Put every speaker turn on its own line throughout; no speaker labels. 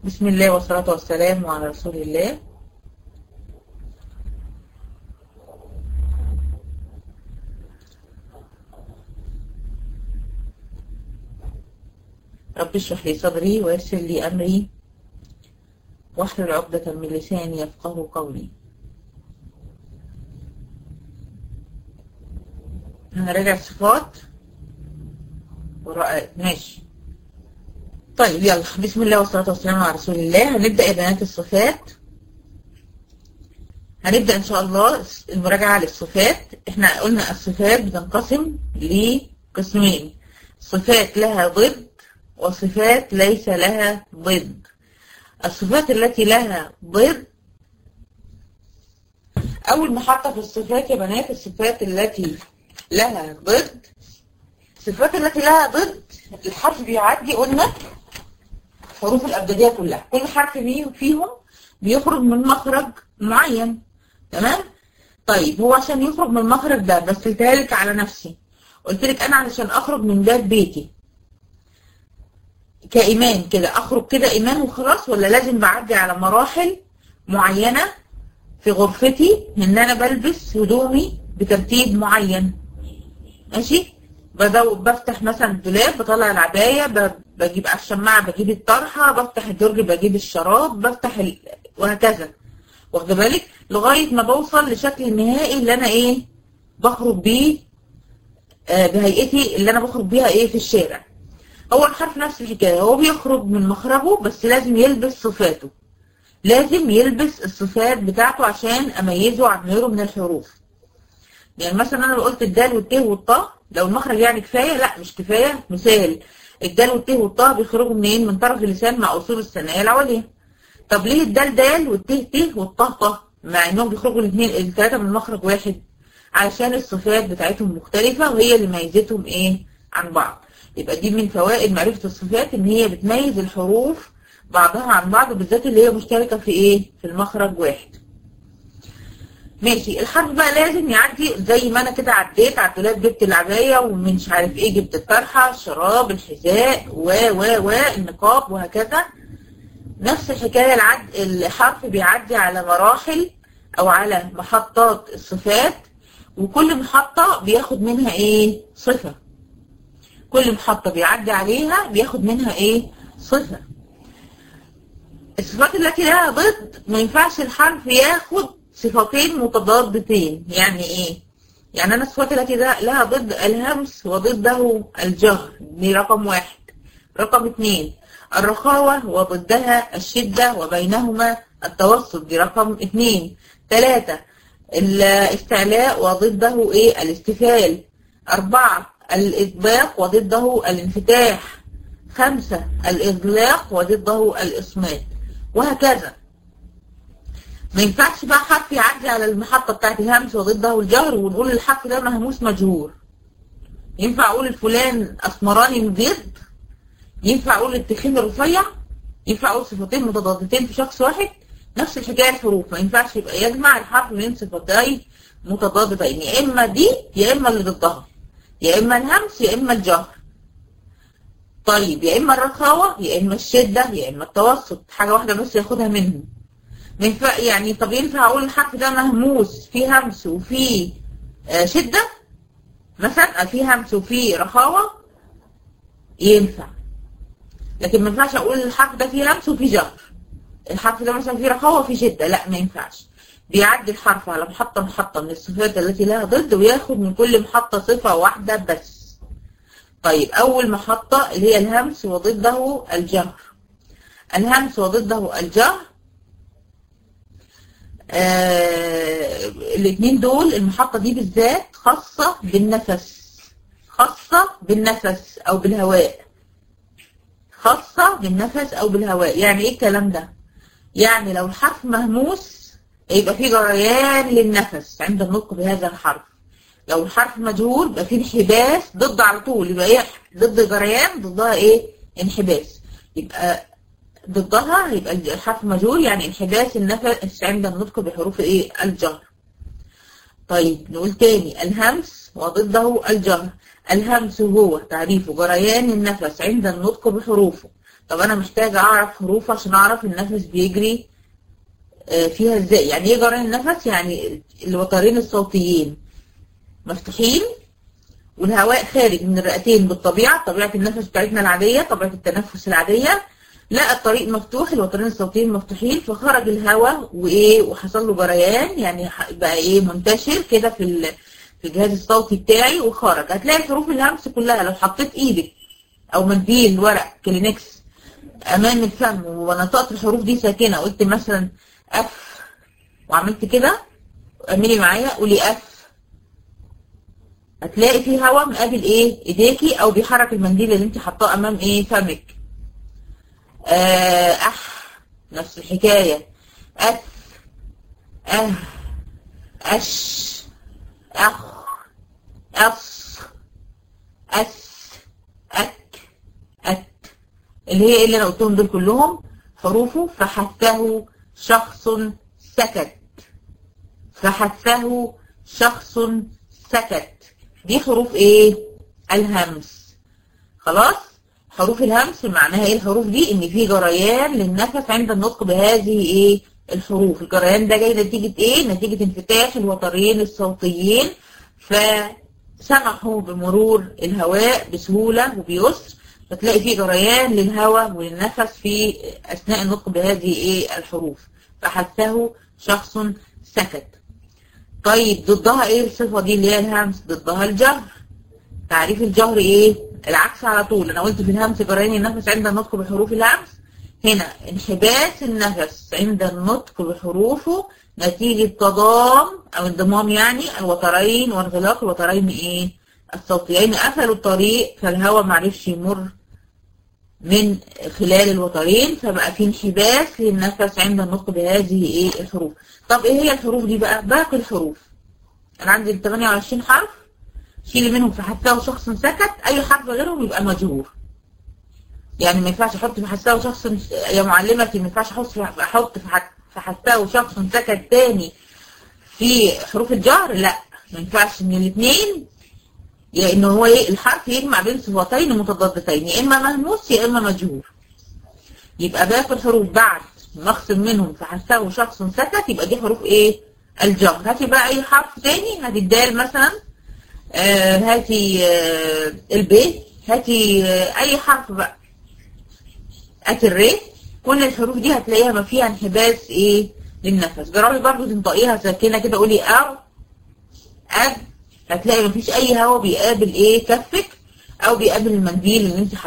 بسم الله والصلاة والسلام على رسول الله رب اشرح لي صدري ويسر لي أمري واحلل عقدة من لساني يفقه قولي هنراجع الصفات ورأي ماشي طيب يلا بسم الله والصلاة والسلام على رسول الله هنبدأ يا بنات الصفات هنبدأ إن شاء الله المراجعة للصفات احنا قلنا الصفات بتنقسم لقسمين صفات لها ضد وصفات ليس لها ضد الصفات التي لها ضد أول محطة في الصفات يا بنات الصفات التي لها ضد الصفات التي لها ضد الحرف بيعدي قلنا حروف الأبجدية كلها كل حرف فيهم بيخرج من مخرج معين تمام طيب هو عشان يخرج من المخرج ده بس لك على نفسي قلت لك أنا علشان أخرج من باب بيتي كإيمان كده أخرج كده إيمان وخلاص ولا لازم بعدي على مراحل معينة في غرفتي إن أنا بلبس هدومي بترتيب معين ماشي بدو بفتح مثلا الدولاب بطلع العباية بجيب على الشماعة بجيب الطرحة بفتح الدرج بجيب الشراب بفتح ال... وهكذا واخده بالك لغاية ما بوصل لشكل النهائي اللي أنا إيه بخرج بيه آه بهيئتي اللي أنا بخرج بيها إيه في الشارع هو الحرف نفس الحكاية هو بيخرج من مخرجه بس لازم يلبس صفاته لازم يلبس الصفات بتاعته عشان أميزه عن غيره من الحروف يعني مثلا أنا لو قلت الدال والت والطاء لو المخرج يعني كفاية لا مش كفاية مثال الدال والت والطاء بيخرجوا منين من طرف اللسان مع أصول الثنايا العليا طب ليه الدال دال والت ت والطاء طاء مع انهم بيخرجوا الاثنين الثلاثة من مخرج واحد علشان الصفات بتاعتهم مختلفة وهي اللي ميزتهم ايه عن بعض يبقى دي من فوائد معرفة الصفات ان هي بتميز الحروف بعضها عن بعض بالذات اللي هي مشتركة في ايه في المخرج واحد ماشي الحرف بقى لازم يعدي زي ما انا كده عديت على الدولاب جبت العبايه ومن مش عارف ايه جبت الطرحه الشراب الحذاء و و و النقاب وهكذا نفس الحكايه العد الحرف بيعدي على مراحل او على محطات الصفات وكل محطه بياخد منها ايه صفه كل محطه بيعدي عليها بياخد منها ايه صفه الصفات التي لها ضد ما ينفعش الحرف ياخد صفتين متضادتين يعني ايه يعني انا الصفات التي لها ضد الهمس وضده الجهر دي رقم واحد رقم اثنين الرخاوة وضدها الشدة وبينهما التوسط دي رقم اثنين ثلاثة الاستعلاء وضده ايه الاستفال اربعة الاطباق وضده الانفتاح خمسة الاغلاق وضده الاصمات وهكذا ما ينفعش بقى حرف يعدي على المحطة بتاعت الهمس وضده الجهر ونقول الحرف ده مهموس مجهور ينفع اقول الفلان اسمراني مبيض ينفع اقول التخين الرفيع ينفع اقول صفتين متضادتين في شخص واحد نفس الحكاية الحروف ما ينفعش يبقى يجمع الحرف من صفتين متضادتين يا اما دي يا اما اللي ضدها يا اما الهمس يا اما الجهر طيب يا اما الرخاوة يا اما الشدة يا اما التوسط حاجة واحدة بس ياخدها منهم ينفع يعني طب ينفع اقول الحرف ده مهموس فيه همس وفيه آه شدة مثلا فيه همس وفيه رخاوة ينفع لكن ما ينفعش اقول الحرف ده فيه همس وفيه جهر الحرف ده مثلا فيه رخاوة وفيه شدة لا ما ينفعش بيعدي الحرف على محطة محطة من الصفات التي لها ضد وياخد من كل محطة صفة واحدة بس طيب اول محطة اللي هي الهمس وضده الجهر الهمس وضده الجهر آه الاثنين دول المحطة دي بالذات خاصة بالنفس خاصة بالنفس او بالهواء خاصة بالنفس او بالهواء يعني ايه الكلام ده يعني لو الحرف مهموس يبقى فيه جريان للنفس عند النطق بهذا الحرف لو الحرف مجهول يبقى فيه انحباس ضد على طول يبقى ايه ضد جريان ضدها ايه انحباس يبقى ضدها يبقى الحرف مجهول يعني انحباس النفس عند النطق بحروف ايه الجهر طيب نقول تاني الهمس وضده الجهر الهمس هو تعريف جريان النفس عند النطق بحروفه طب انا محتاجة اعرف حروف عشان اعرف النفس بيجري آه، فيها ازاي يعني ايه جريان النفس يعني الوترين الصوتيين مفتوحين والهواء خارج من الرئتين بالطبيعة طبيعة النفس بتاعتنا العادية طبيعة التنفس العادية لا الطريق مفتوح الوترين الصوتيين مفتوحين فخرج الهواء وايه وحصل له جريان يعني ح- بقى ايه منتشر كده في ال- في الجهاز الصوتي بتاعي وخرج هتلاقي حروف الهمس كلها لو حطيت ايدك او منديل ورق كلينكس امام الفم ونطقت الحروف دي ساكنه قلت مثلا اف وعملت كده اعملي معايا قولي اف هتلاقي في هواء مقابل ايه ايديكي او بيحرك المنديل اللي انت حاطاه امام ايه فمك آه اح نفس الحكايه اف اه اش اخ اص اس اك ات اللي هي إيه اللي انا قلتهم دول كلهم حروفه فحثه شخص سكت فحثه شخص سكت دي حروف ايه الهمس خلاص حروف الهمس معناها ايه الحروف دي ان في جريان للنفس عند النطق بهذه ايه الحروف الجريان ده جاي نتيجة ايه نتيجة انفتاح الوترين الصوتيين فسمحوا بمرور الهواء بسهولة وبيسر فتلاقي في جريان للهواء وللنفس في اثناء النطق بهذه ايه الحروف فحثه شخص سكت طيب ضدها ايه الصفة دي اللي هي الهمس ضدها الجهر تعريف الجهر ايه العكس على طول انا قلت في الهمس جريان النفس عند النطق بحروف الهمس هنا انحباس النفس عند النطق بحروفه نتيجة تضام او انضمام يعني الوترين وانغلاق الوترين ايه الصوتيين قفلوا الطريق فالهواء معرفش يمر من خلال الوترين فبقى في انحباس للنفس عند النطق بهذه ايه الحروف طب ايه هي الحروف دي بقى باقي الحروف انا عندي ال 28 حرف شيلي منهم في حثاه شخص سكت اي حرف غيرهم يبقى مجهور يعني ما ينفعش احط في حثاه شخص يا معلمتي ما ينفعش احط في احط في حث- في حثاه شخص سكت تاني في حروف الجهر لا ما ينفعش ان الاثنين يا ان هو ايه الحرف يجمع بين صفتين متضادتين يا اما مهموس يا اما مجهور يبقى باقي الحروف بعد ما اخصم منهم فحثاه شخص سكت يبقى دي حروف ايه الجهر هاتي بقى اي حرف تاني هاتي الدال مثلا آه هاتي آه الب هاتي آه اي حرف بقى هاتي الر كل الحروف دي هتلاقيها ما فيها انحباس ايه للنفس جربي برضو تنطقيها ساكنه كده قولي او اب هتلاقي مفيش اي هوا بيقابل ايه كفك او بيقابل المنديل اللي انت ح...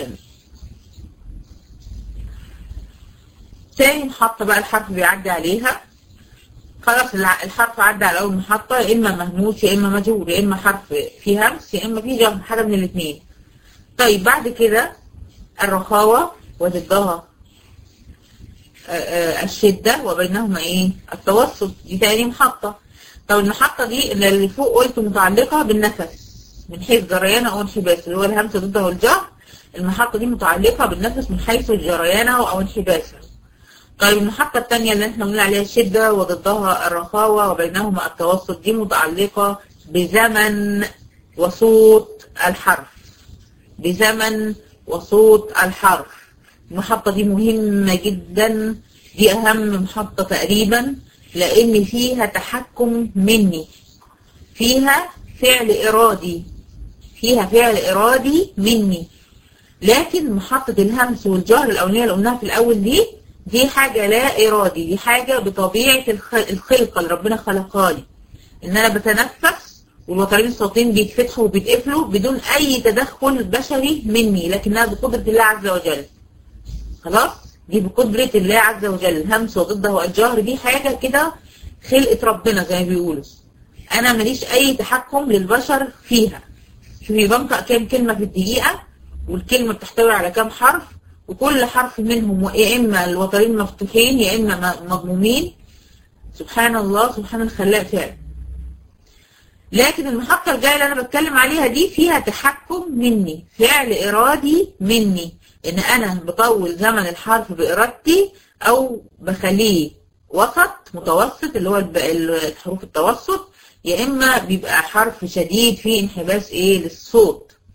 تاني محطة بقى الحرف بيعدي عليها خلاص الع- الحرف عدى على اول محطة يا اما مهموس يا اما مجهول يا اما حرف فيه همس يا اما فيه جهر حاجة من الاثنين طيب بعد كده الرخاوة وضدها آه، آه، الشدة وبينهما ايه التوسط دي تاني محطة طب المحطة دي اللي فوق قلت متعلقة بالنفس من حيث جريانه او انحباسه اللي هو الهمس ضده الجهر المحطة دي متعلقة بالنفس من حيث جريانه او انحباسه طيب المحطة الثانية اللي احنا بنقول عليها الشدة وضدها الرخاوة وبينهما التوسط دي متعلقة بزمن وصوت الحرف بزمن وصوت الحرف المحطة دي مهمة جدا دي أهم محطة تقريبا لأن فيها تحكم مني فيها فعل إرادي فيها فعل إرادي مني لكن محطة الهمس والجهر الأولانية اللي قلناها في الأول دي دي حاجة لا إرادي دي حاجة بطبيعة الخ- الخلقة اللي ربنا خلقها لي إن أنا بتنفس والوترين الصوتيين بيتفتحوا وبيتقفلوا بدون أي تدخل بشري مني لكنها بقدرة الله عز وجل خلاص دي بقدرة الله عز وجل الهمس وضده الجهر دي حاجة كده خلقة ربنا زي ما بيقولوا أنا ماليش أي تحكم للبشر فيها شوفي بنطق كام كلمة في الدقيقة والكلمة بتحتوي على كام حرف وكل حرف منهم يا إما الوترين مفتوحين يا إما م- مضمومين سبحان الله سبحان الخلاق فعلا لكن المحطة الجاية اللي أنا بتكلم عليها دي فيها تحكم مني فعل إرادي مني إن أنا بطول زمن الحرف بإرادتي أو بخليه وسط متوسط اللي هو الب- الحروف التوسط يا إما بيبقى حرف شديد فيه انحباس إيه للصوت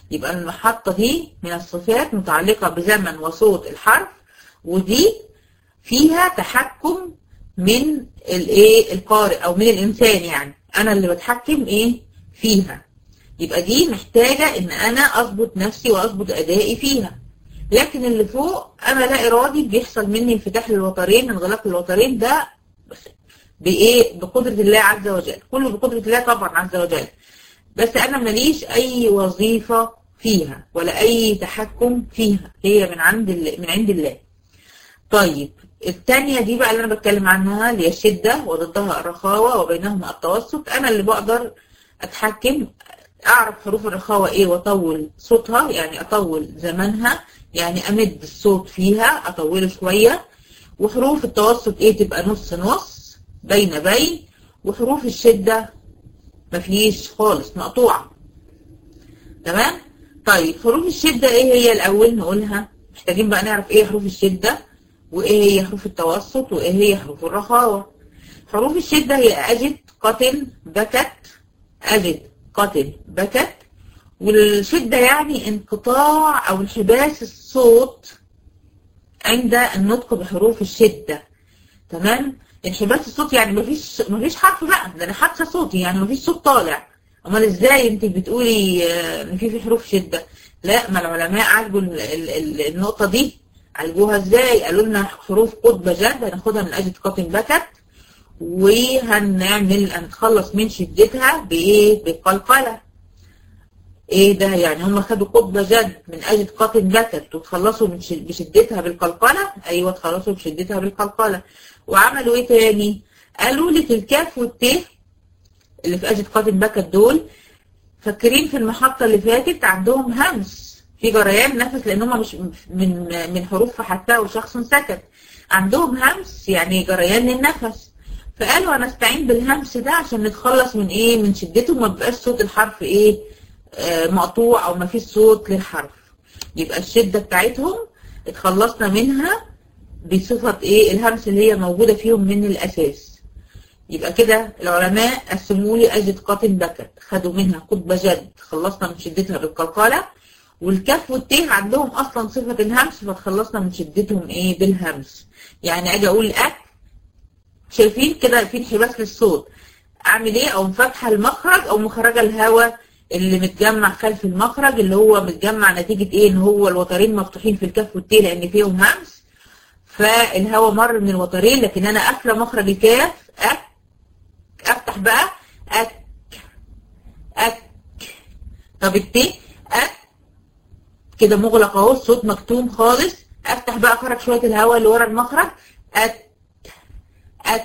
يبقى المحطة دي من الصفات متعلقة بزمن وصوت الحرف ودي فيها تحكم من الايه القارئ او من الانسان يعني انا اللي بتحكم ايه فيها يبقى دي محتاجة ان انا اضبط نفسي واضبط ادائي فيها لكن اللي فوق انا لا ارادي بيحصل مني انفتاح للوترين انغلاق الوترين ده بايه بقدرة الله عز وجل كله بقدرة الله طبعا عز وجل بس انا ماليش اي وظيفة فيها ولا اي تحكم فيها هي من عند الله من عند الله طيب الثانية دي بقى اللي انا بتكلم عنها اللي هي الشدة وضدها الرخاوة وبينهما التوسط انا اللي بقدر اتحكم اعرف حروف الرخاوة ايه واطول صوتها يعني اطول زمنها يعني امد الصوت فيها اطوله شوية وحروف التوسط ايه تبقى نص نص بين بين وحروف الشدة مفيش خالص مقطوعة تمام طيب حروف الشدة ايه هي الاول نقولها محتاجين بقى نعرف ايه حروف الشدة وايه هي حروف التوسط وايه هي حروف الرخاوة حروف الشدة هي اجد قتل بكت اجد قتل بكت والشدة يعني انقطاع او انحباس الصوت عند النطق بحروف الشدة تمام انحباس الصوت يعني مفيش مفيش حرف بقى ده انا حادثه صوتي يعني مفيش صوت طالع امال ازاي انت بتقولي ان في في حروف شده لا ما العلماء عالجوا النقطه دي عالجوها ازاي قالوا لنا حروف قطب جد هناخدها من اجل قطن بكت وهنعمل هنتخلص من شدتها بايه بالقلقله ايه ده يعني هم خدوا قطب جد من اجل قطن بكت وتخلصوا من بشدتها بالقلقله ايوه تخلصوا بشدتها بالقلقله وعملوا ايه تاني قالوا لك الكاف والت اللي في اجد قاتل بكت دول فاكرين في المحطة اللي فاتت عندهم همس في جريان نفس لان هم مش من من حروف حتى وشخص سكت عندهم همس يعني جريان للنفس فقالوا هنستعين بالهمس ده عشان نتخلص من ايه من شدته وما بيبقاش صوت الحرف ايه آه مقطوع او ما فيش صوت للحرف يبقى الشدة بتاعتهم اتخلصنا منها بصفة ايه الهمس اللي هي موجودة فيهم من الاساس يبقى كده العلماء قسموا لي اجد قاتل بكت خدوا منها قطب جد خلصنا من شدتها بالقلقلة والكف والتيه عندهم اصلا صفة الهمس فتخلصنا من شدتهم ايه بالهمس يعني اجي اقول اك شايفين كده في انحباس للصوت اعمل ايه او فاتحه المخرج او مخرجه الهواء اللي متجمع خلف المخرج اللي هو متجمع نتيجة ايه ان هو الوترين مفتوحين في الكف والتيه لان فيهم همس فالهواء مر من الوترين لكن انا قافله مخرج الكاف أك افتح بقى أك أك طب التي أك كده مغلق اهو الصوت مكتوم خالص افتح بقى اخرج شويه الهواء اللي ورا المخرج أك أك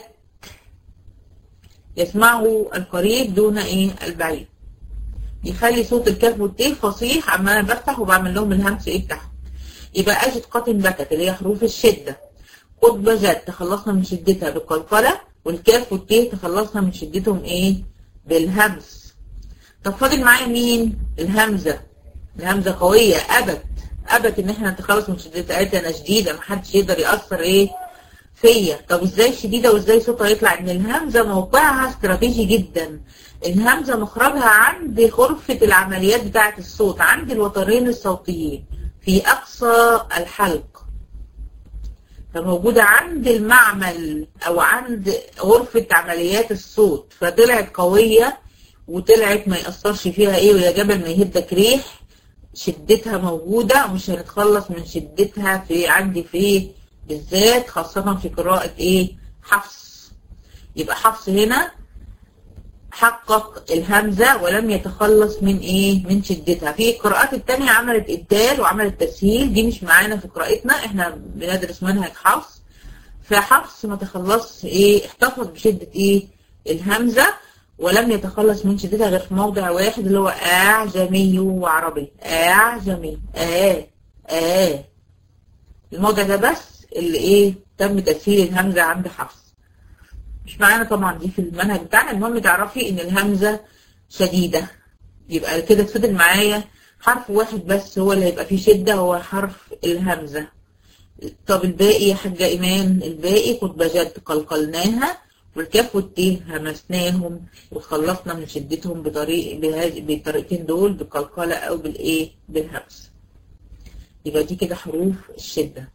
يسمعه القريب دون ايه البعيد يخلي صوت الكاف والتيه فصيح عمال انا بفتح وبعمل لهم الهمس ايه بتاعهم يبقى اجد قاتل بكت اللي هي حروف الشده قطب جد تخلصنا من شدتها بالقلقله والكاف والتيه تخلصنا من شدتهم ايه بالهمس طب فاضل معايا مين الهمزه الهمزه قويه ابت ابت ان احنا نتخلص من شدتها قالت انا شديده محدش يقدر ياثر ايه فيا طب ازاي شديده وازاي صوتها يطلع ان الهمزه موقعها استراتيجي جدا الهمزه مخرجها عند غرفه العمليات بتاعه الصوت عند الوترين الصوتيين في اقصى الحلق فموجودة عند المعمل او عند غرفة عمليات الصوت فطلعت قوية وطلعت ما يأثرش فيها ايه ويا جبل ما يهدك ريح شدتها موجودة ومش هنتخلص من شدتها في عندي في بالذات خاصة في قراءة ايه حفص يبقى حفص هنا حقق الهمزة ولم يتخلص من ايه من شدتها في القراءات التانية عملت ابدال وعملت تسهيل دي مش معانا في قراءتنا احنا بندرس منهج حفص فحفص ما تخلص ايه احتفظ بشدة ايه الهمزة ولم يتخلص من شدتها غير في موضع واحد اللي هو اعجمي وعربي اعجمي اه اه الموضع ده بس اللي ايه تم تسهيل الهمزة عند حفص مش معانا طبعا دي في المنهج بتاعنا المهم تعرفي ان الهمزة شديدة يبقى كده تفضل معايا حرف واحد بس هو اللي هيبقى فيه شدة هو حرف الهمزة طب الباقي يا حاجة إيمان الباقي قطب جد قلقلناها والكاف والت همسناهم وخلصنا من شدتهم بطريق بهذه بالطريقتين دول بالقلقلة أو بالإيه بالهمس يبقى دي كده حروف الشدة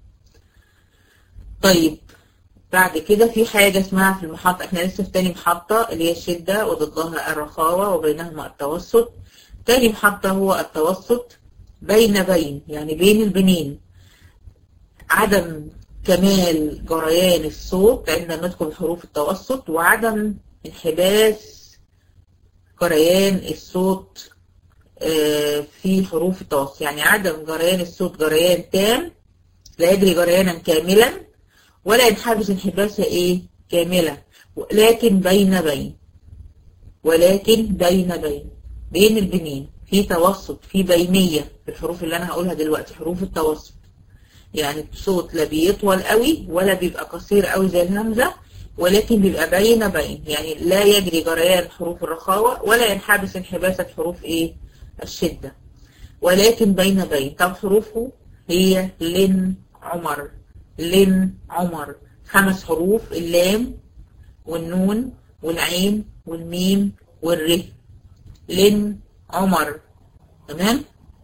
طيب بعد كده في حاجة اسمها في المحطة احنا لسه في تاني محطة اللي هي الشدة وضدها الرخاوة وبينهما التوسط تاني محطة هو التوسط بين بين يعني بين البنين عدم كمال جريان الصوت عند النطق بحروف التوسط وعدم انحباس جريان الصوت في حروف التوسط يعني عدم جريان الصوت جريان تام لا يجري جريانا كاملا ولا ينحبس انحباسا ايه كاملة لكن بين بين ولكن بين بين بين البنين في توسط في بينية في الحروف اللي انا هقولها دلوقتي حروف التوسط يعني الصوت لا بيطول قوي ولا بيبقى قصير قوي زي الهمزة ولكن بيبقى بين بين يعني لا يجري جريان حروف الرخاوة ولا ينحبس انحباسة حروف ايه الشدة ولكن بين بين طب حروفه هي لن عمر لن عمر خمس حروف اللام والنون والعين والميم والر لن عمر تمام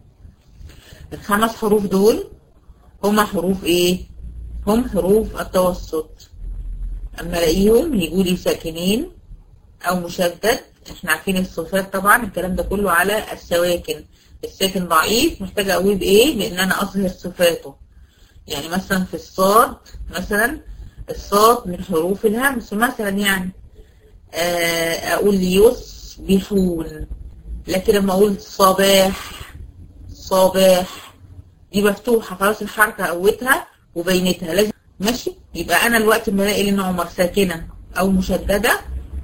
الخمس حروف دول هما حروف ايه هم حروف التوسط اما الاقيهم يجوا لي ساكنين او مشدد احنا عارفين الصفات طبعا الكلام ده كله على السواكن الساكن ضعيف محتاج اقويه بايه بان انا اظهر صفاته يعني مثلا في الصاد مثلا الصاد من حروف الهمس مثلا يعني اقول يصبحون لكن لما اقول صباح صباح دي مفتوحه خلاص الحركه قوتها وبينتها لازم ماشي يبقى انا الوقت ما الاقي لان عمر ساكنه او مشدده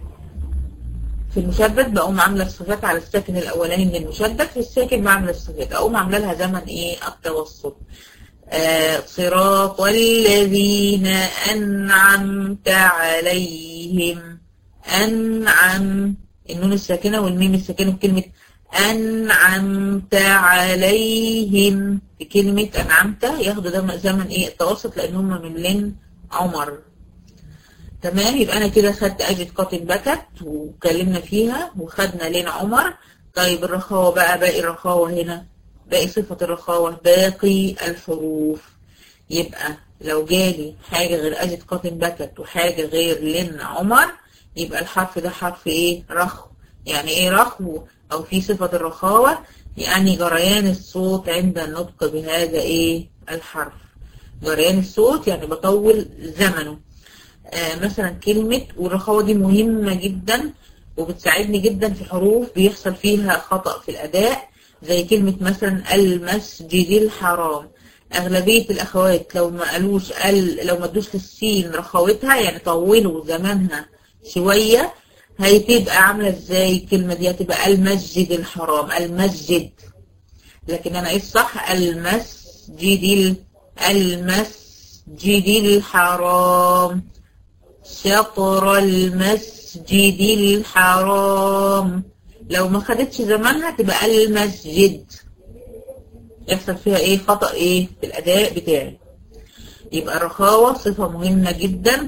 في المشدد بقوم عامله الصفات على الساكن الاولاني من المشدد في الساكن بعمل الصفات اقوم عامله لها زمن ايه التوسط آه صراط الذين انعمت عليهم انعم النون الساكنه والميم الساكنه في كلمه انعمت عليهم في كلمه انعمت ياخدوا زمن ايه التوسط لان هم من لن عمر تمام يبقى انا كده خدت اجد قاتل بكت واتكلمنا فيها وخدنا لين عمر طيب الرخاوة بقى باقي الرخاوة هنا باقي صفة الرخاوة باقي الحروف يبقى لو جالي حاجة غير اجد قاتل بكت وحاجة غير لين عمر يبقى الحرف ده حرف ايه رخو يعني ايه رخو او في صفة الرخاوة يعني جريان الصوت عند النطق بهذا ايه الحرف جريان الصوت يعني بطول زمنه آه مثلا كلمة والرخاوة دي مهمة جدا وبتساعدني جدا في حروف بيحصل فيها خطأ في الأداء زي كلمة مثلا المسجد الحرام أغلبية الأخوات لو ما قالوش ال لو ما ادوش للسين رخاوتها يعني طولوا زمانها شوية هتبقى عاملة ازاي الكلمة دي هتبقى المسجد الحرام المسجد لكن أنا إيه الصح المسجد المسجد الحرام شطر المسجد الحرام لو ما خدتش زمانها تبقى المسجد يحصل فيها ايه خطأ ايه في الاداء بتاعي يبقى الرخاوة صفة مهمة جدا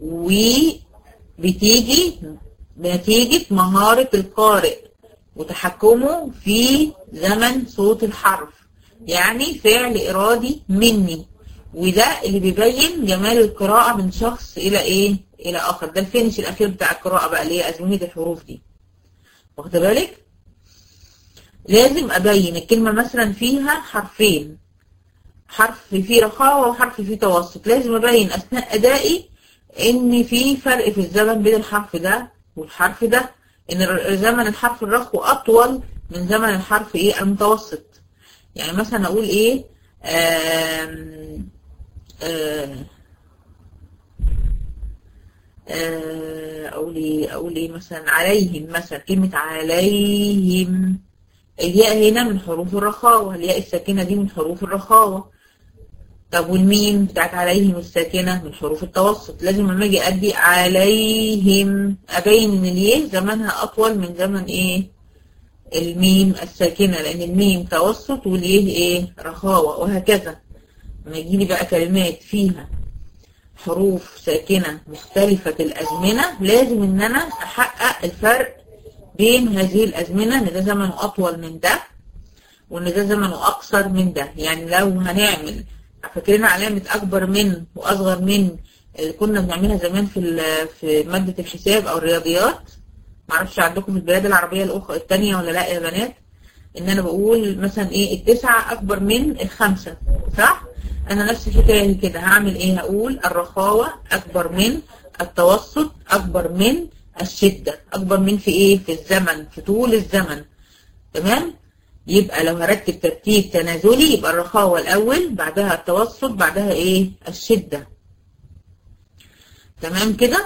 وبتيجي بنتيجة مهارة القارئ وتحكمه في زمن صوت الحرف يعني فعل ارادي مني وده اللي بيبين جمال القراءة من شخص إلى إيه؟ إلى آخر ده الفينش الأخير بتاع القراءة بقى اللي هي أزمنة الحروف دي واخد بالك؟ لازم أبين الكلمة مثلا فيها حرفين حرف فيه رخاوة وحرف فيه توسط لازم أبين أثناء أدائي إن في فرق في الزمن بين الحرف ده والحرف ده إن زمن الحرف الرخو أطول من زمن الحرف إيه المتوسط يعني مثلا أقول إيه آم اقول ايه اقول ايه مثلا عليهم مثلا كلمة عليهم الياء هنا من حروف الرخاوة الياء الساكنة دي من حروف الرخاوة طب والميم بتاعت عليهم الساكنة من حروف التوسط لازم لما اجي ادي عليهم ابين ان الياء زمنها اطول من زمن ايه الميم الساكنة لان الميم توسط والياء ايه رخاوة وهكذا لما يجي لي بقى كلمات فيها حروف ساكنة مختلفة الأزمنة لازم إن أنا أحقق الفرق بين هذه الأزمنة إن ده زمنه أطول من ده وإن ده زمنه أقصر من ده يعني لو هنعمل فاكرين علامة أكبر من وأصغر من اللي كنا بنعملها زمان في في مادة الحساب أو الرياضيات معرفش عندكم في البلاد العربية الأخرى التانية ولا لا يا بنات إن أنا بقول مثلا إيه التسعة أكبر من الخمسة صح؟ أنا نفس الحكاية كده هعمل إيه؟ هقول الرخاوة أكبر من التوسط أكبر من الشدة أكبر من في إيه؟ في الزمن في طول الزمن تمام؟ يبقى لو هرتب ترتيب تنازلي يبقى الرخاوة الأول بعدها التوسط بعدها إيه؟ الشدة تمام كده؟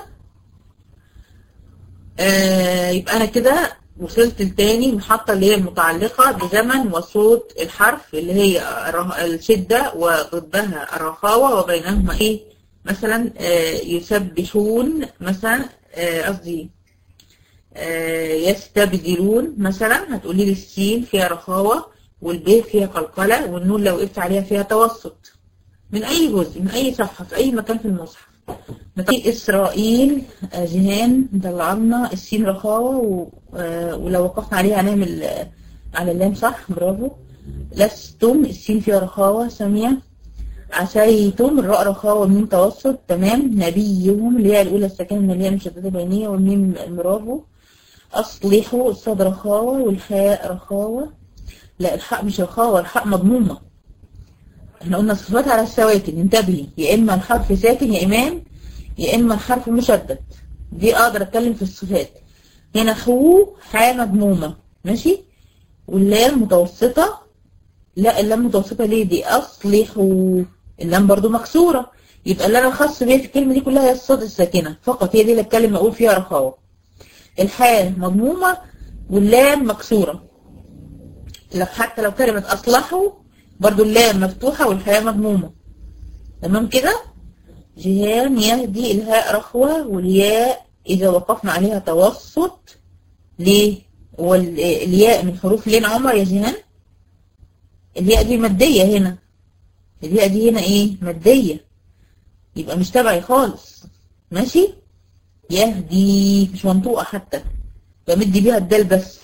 آه يبقى أنا كده وصلت لتاني محطة اللي هي المتعلقة بزمن وصوت الحرف اللي هي الشدة وضدها الرخاوة وبينهما إيه؟ مثلا آه يسبحون مثلا قصدي آه يستبدلون مثلا هتقولي لي السين فيها رخاوة والب فيها قلقلة والنون لو وقفت عليها فيها توسط من أي جزء من أي صفحة في أي مكان في المصحف في إسرائيل آه جهان مطلعنا السين رخاوة و... آه ولو وقفنا عليها هنعمل على اللام صح برافو لستم السين فيها رخاوة سامية عسيتم الراء رخاوة من توسط تمام نبيهم اللي هي الأولى الساكنة اللي هي مشددة بينية والميم برافو أصلحوا الصاد رخاوة والحاء رخاوة لا الحاء مش رخاوة الحاء مضمومة احنا قلنا الصفات على السواكن انتبهي يا إما الحرف ساكن يا إمام يا إما الحرف مشدد دي أقدر أتكلم في الصفات هنا خو حاء مضمومة ماشي واللام متوسطة لا اللام متوسطة ليه دي أصلحوا اللام برضو مكسورة يبقى اللي أنا خاص بيها في الكلمة دي كلها هي الصاد الساكنة فقط هي دي اللي الكلمة أقول فيها رخاوة الحاء مضمومة واللام مكسورة لو حتى لو كلمة أصلحوا برضو اللام مفتوحة والحاء مضمومة تمام كده جهان يهدي الهاء رخوة والياء إذا وقفنا عليها توسط ليه والياء من حروف لين عمر يا جهان الياء دي مادية هنا الياء دي هنا ايه مادية يبقى مش تبعي خالص ماشي يهدي مش منطوقة حتى بمد بيها الدال بس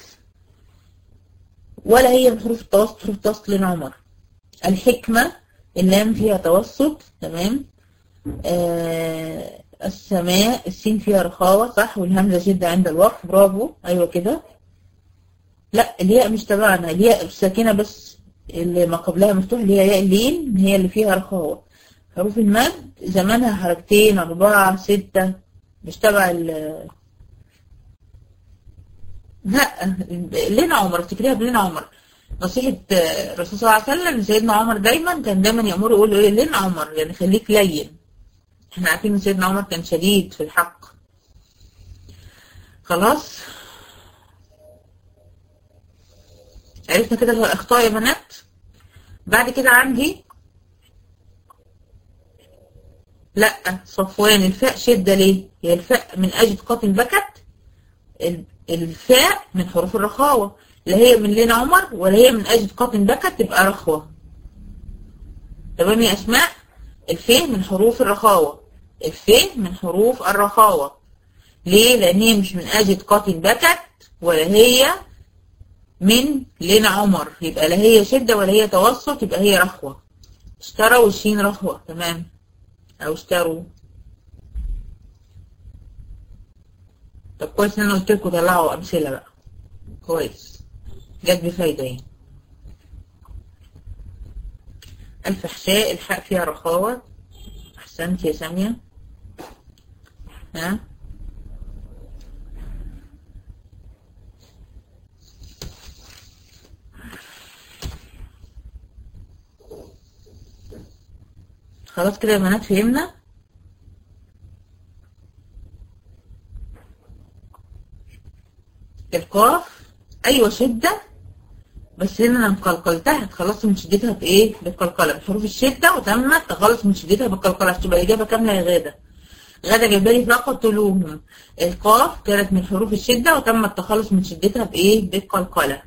ولا هي من حروف التوسط حروف التوسط لين عمر الحكمة اللام فيها توسط تمام آه السماء السين فيها رخاوة صح والهمزة شدة عند الوقف برافو ايوه كده لا الياء مش تبعنا الياء الساكنة بس اللي ما قبلها مفتوح اللي هي ياء اللين هي اللي فيها رخاوة حروف المد زمانها حركتين أربعة ستة مش تبع ال لا لين عمر افتكريها بلين عمر نصيحة الرسول صلى الله عليه وسلم سيدنا عمر دايما كان دايما يأمره يقول له ايه لين عمر يعني خليك لين احنا عارفين ان سيدنا عمر كان شديد في الحق خلاص عرفنا كده الاخطاء يا بنات بعد كده عندي لا صفوان الفاء شدة ليه هي الفاء من اجل قاتل بكت الفاء من حروف الرخاوة لا هي من لين عمر ولا هي من اجل قاتل بكت تبقى رخوة تمام يا اسماء الفاء من حروف الرخاوة الفاء من حروف الرخاوة ليه لان هي مش من اجل قاتل بكت ولا هي من لين عمر يبقى لا هي شدة ولا هي توسط يبقى هي رخوة اشتروا والشين رخوة تمام او اشتروا طب كويس ان انا قلت لكم طلعوا امثله بقى كويس جت بفايده يعني الفحشاء الحاء فيها رخاوة احسنت يا سامية ها خلاص كده يا بنات فهمنا القاف ايوه شدة بس هنا انا مقلقلتها اتخلصت من شدتها بايه بالقلقلة بحروف الشدة وتم التخلص من شدتها بالقلقلة عشان تبقى اجابة كاملة يا غادة غادة جايبه لي فقط تلوهم القاف كانت من حروف الشدة وتم التخلص من شدتها بايه بالقلقلة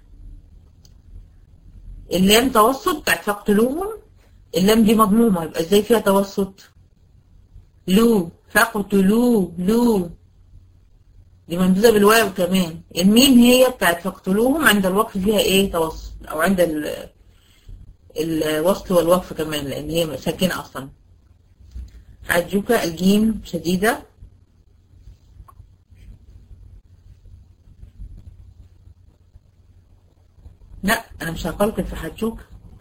اللام توسط بتاعت فقط تلوهم اللام دي مضمومة يبقى ازاي فيها توسط لو فاقتلوه لو دي ممدودة بالواو كمان الميم هي بتاعت فاقتلوهم عند الوقف فيها ايه توسط او عند ال الوصل والوقف كمان لان هي ساكنة اصلا حجوك الجيم شديدة لا انا مش هقلقل في حجوك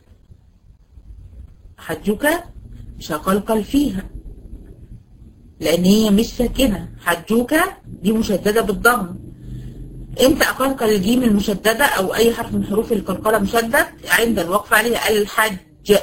حجوك مش هقلقل فيها لان هي مش ساكنة حجوك دي مشددة بالضم امتى اقلقل الجيم المشددة او اي حرف من حروف القلقلة مشدد عند الوقف عليها الحج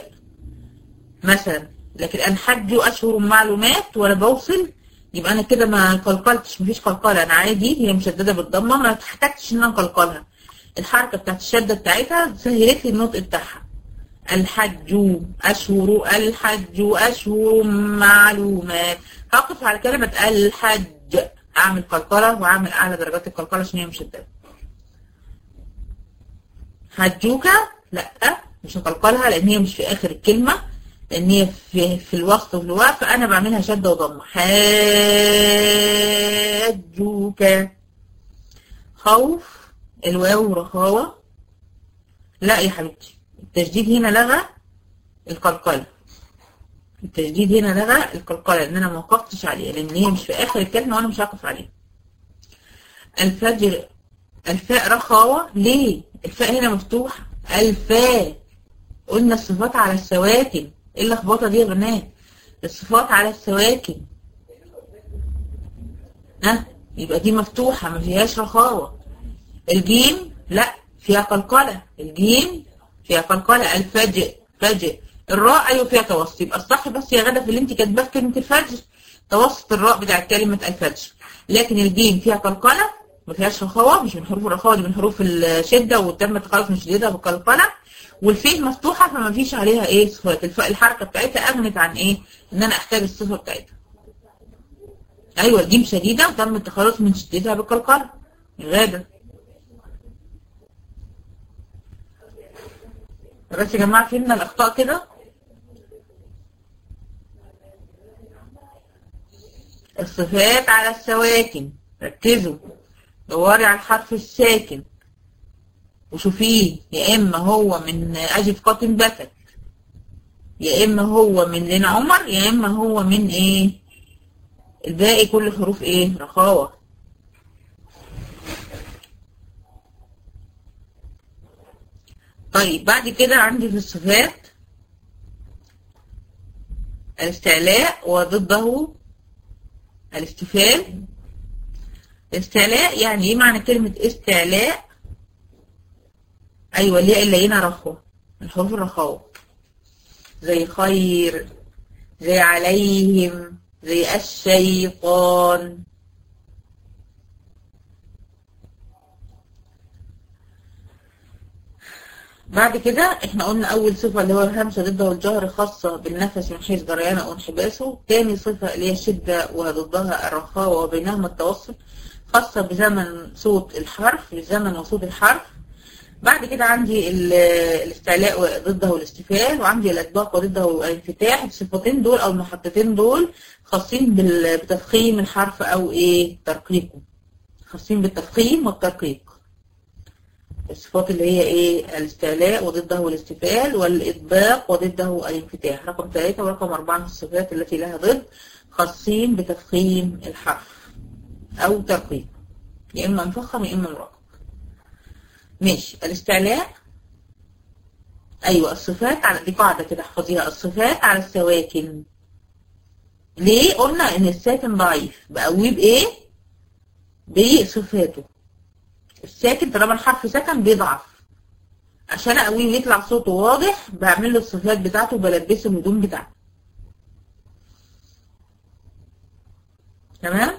مثلا لكن الحج اشهر معلومات وانا بوصل يبقى انا كده ما قلقلتش مفيش قلقلة انا عادي هي مشددة بالضمة ما احتجتش ان انا اقلقلها الحركة بتاعت الشدة بتاعتها سهلت لي النطق بتاعها الحج أشهر الحج أشهر معلومات هقف على كلمة الحج أعمل قلقلة وأعمل أعلى درجات القلقلة عشان هي مشددة حجوك لا مش هقلقلها لأن هي مش في آخر الكلمة لأن هي في, في الوسط وفي الوقف فأنا بعملها شدة وضمة حجوك خوف الواو رخاوة لا يا حبيبتي التشديد هنا لغى القلقلة التشديد هنا لغى القلقلة لأن أنا ما وقفتش عليها لأن هي مش في آخر الكلمة وأنا مش هقف عليها الفجر الفاء رخاوة ليه؟ الفاء هنا مفتوحة الفاء قلنا الصفات على السواكن ايه اللخبطة دي يا بنات؟ الصفات على السواكن ها يبقى دي مفتوحة ما فيهاش رخاوة الجيم لا فيها قلقلة الجيم فيها قلقلة الفجر فجر الراء ايوه فيها توسط يبقى الصح بس يا غدا في اللي انت كاتباه في كلمة الفجر توسط الراء بتاع كلمة الفجر لكن الجيم فيها قلقلة ما فيهاش رخاوة مش من حروف الرخاوة دي من حروف الشدة والتم تخلص من شديدة بالقلقلة والفين مفتوحة فما فيش عليها ايه صفات الحركة بتاعتها اغنت عن ايه ان انا احتاج الصفة بتاعتها ايوه الجيم شديدة وتم التخلص من شدتها بالقلقلة غادة بس يا جماعة فهمنا الأخطاء كده الصفات على السواكن ركزوا دوري على الحرف الساكن وشوفيه يا إما هو من أجف قاتم بكت يا إما هو من لين عمر يا إما هو من إيه الباقي كل حروف إيه رخاوة طيب بعد كده عندي في الصفات الاستعلاء وضده الاستفال استعلاء يعني ايه معنى كلمة استعلاء ايوه الياء اللينة رخوة الحروف الرخاوة زي خير زي عليهم زي الشيطان بعد كده احنا قلنا اول صفة اللي هو الهمسة ضدها الجهر خاصة بالنفس من حيث جريانه او انحباسه تاني صفة اللي هي الشدة وضدها الرخاوة وبينهما التوسط خاصة بزمن صوت الحرف لزمن وصوت الحرف بعد كده عندي الاستعلاء ضده الاستفال وعندي الاطباق وضده الانفتاح الصفتين دول او المحطتين دول خاصين بتفخيم الحرف او ايه ترقيقه خاصين بالتفخيم والترقيق الصفات اللي هي ايه الاستعلاء وضده الاستفال والاطباق وضده الانفتاح رقم ثلاثة ورقم أربعة من الصفات التي لها ضد خاصين بتفخيم الحرف او ترقيق يا اما مفخم يا اما مرقق ماشي الاستعلاء ايوه الصفات على دي قاعده كده احفظيها الصفات على السواكن ليه قلنا ان الساكن ضعيف بقويه بايه بصفاته الساكن طالما الحرف سكن بيضعف عشان اقويه ويطلع صوته واضح بعمل له الصفات بتاعته وبلبسه الهدوم بتاعته تمام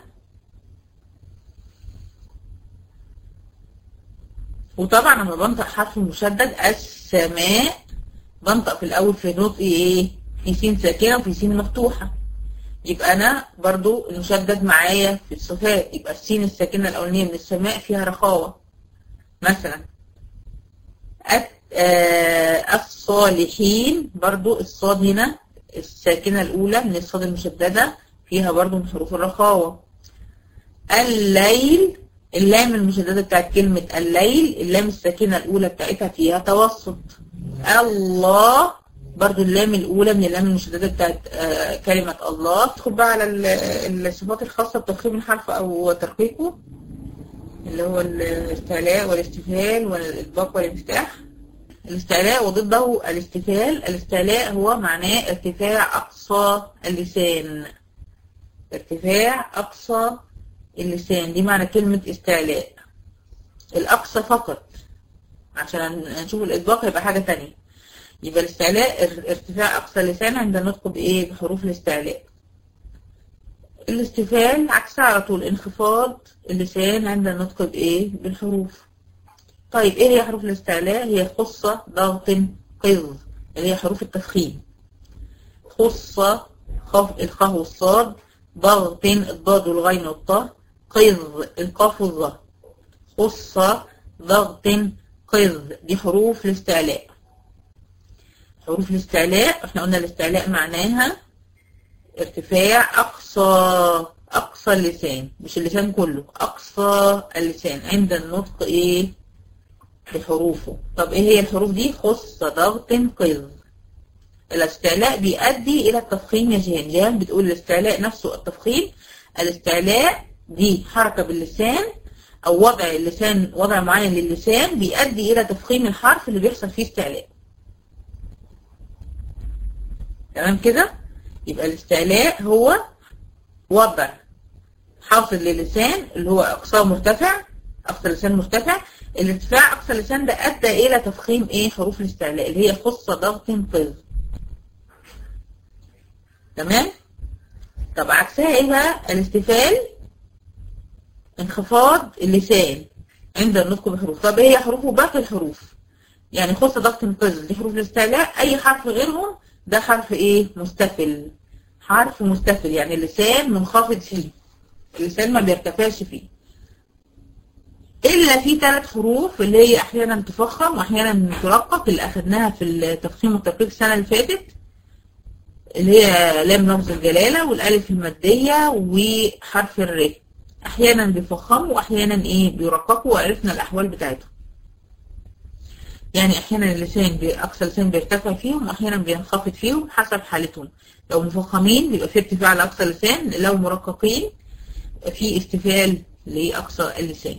وطبعا لما بنطق حرف مشدد السماء بنطق في الاول في نطق ايه في سين ساكنه وفي سين مفتوحه يبقى انا برضو المشدد معايا في الصفات يبقى السين الساكنه الاولانيه من السماء فيها رخاوه مثلا الصالحين برضو الصاد هنا الساكنه الاولى من الصاد المشدده فيها برضو من حروف الرخاوة الليل اللام المشددة بتاعت كلمة الليل اللام الساكنة الأولى بتاعتها فيها توسط الله برضو اللام الأولى من اللام المشددة بتاعت آه كلمة الله تدخل بقى على الصفات الخاصة بتفخيم الحرف أو ترقيقه اللي هو الاستعلاء والاستفهال والإطباق والانفتاح الاستعلاء وضده الاستفهال الاستعلاء هو معناه ارتفاع أقصى اللسان ارتفاع أقصى اللسان دي معنى كلمة استعلاء الأقصى فقط عشان نشوف الإطباق يبقى حاجة تانية يبقى الاستعلاء ارتفاع أقصى اللسان عند النطق بإيه بحروف الاستعلاء الاستفال عكسها على طول انخفاض اللسان عند النطق بإيه بالحروف طيب إيه هي حروف الاستعلاء هي خصة ضغط قذ اللي هي حروف التفخيم خصة خف الخاء والصاد ضغط الضاد والغين والطاء قذ القاف والظاء خصة ضغط قذ دي حروف الاستعلاء حروف الاستعلاء احنا قلنا الاستعلاء معناها ارتفاع اقصى اقصى اللسان مش اللسان كله اقصى اللسان عند النطق ايه بحروفه طب ايه هي الحروف دي خص ضغط قذ الاستعلاء بيؤدي الى التفخيم يا جيهان جيهان بتقول الاستعلاء نفسه التفخيم الاستعلاء دي حركة باللسان او وضع اللسان وضع معين للسان بيؤدي الى تفخيم الحرف اللي بيحصل فيه استعلاء تمام كده يبقى الاستعلاء هو وضع حاصل للسان اللي هو اقصاه مرتفع اقصى اللسان مرتفع الارتفاع اقصى اللسان ده ادى الى تفخيم ايه حروف الاستعلاء اللي هي خص ضغط قذ تمام طب عكسها ايه بقى الاستفال انخفاض اللسان عند النطق بحروف طب ايه هي حروفه باقي الحروف يعني خص ضغط قذ دي حروف الاستعلاء اي حرف غيرهم ده حرف ايه مستفل حرف مستفل يعني اللسان منخفض فيه اللسان ما بيرتفعش فيه الا في ثلاث حروف اللي هي احيانا تفخم واحيانا ترقق اللي اخدناها في التفخيم والترقيق السنه اللي فاتت اللي هي لام لفظ الجلاله والالف الماديه وحرف الر احيانا بيفخموا واحيانا ايه بيرققوا وعرفنا الاحوال بتاعتهم يعني احيانا اللسان اقصى اللسان بيرتفع فيهم واحيانا بينخفض فيهم حسب حالتهم لو مفخمين بيبقى في ارتفاع لاقصى اللسان لو مرققين في استفال لاقصى اللسان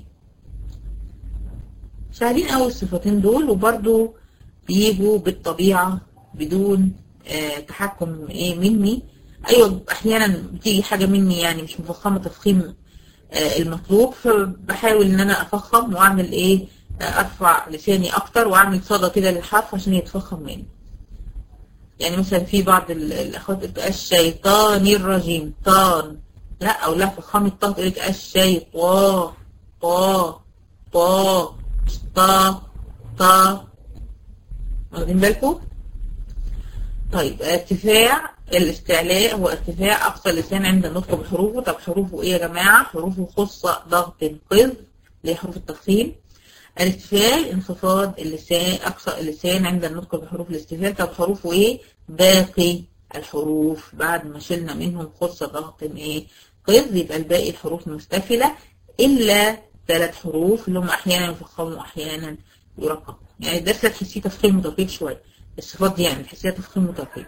سهلين قوي الصفتين دول وبرده بيجوا بالطبيعه بدون آه تحكم ايه مني ايوه احيانا بتيجي حاجه مني يعني مش مفخمه تفخيم آه المطلوب فبحاول ان انا افخم واعمل ايه ارفع لساني اكتر واعمل صدى كده للحرف عشان يتفخم مني يعني مثلا في بعض الاخوات الشيطان الرجيم طان لا او لا فخام الطاء تقول لك الشيطان طا طا طا طا واخدين بالكم طيب ارتفاع الاستعلاء هو ارتفاع اقصى اللسان عند النطق بحروفه طب حروفه ايه يا جماعه حروفه خصه ضغط قذ اللي هي حروف التفخيم الاستفال انخفاض اللسان أقصى اللسان عند النطق بحروف الاستفال طب حروفه إيه؟ باقي الحروف بعد ما شلنا منهم خص ضغط إيه؟ قذ يبقى الباقي الحروف مستفلة إلا ثلاث حروف اللي هم أحيانا يفخموا وأحيانا يرققوا يعني الدرس تحسيه تفخيم وترقيق شوية الصفات دي يعني تحسيها تفخيم وترقيق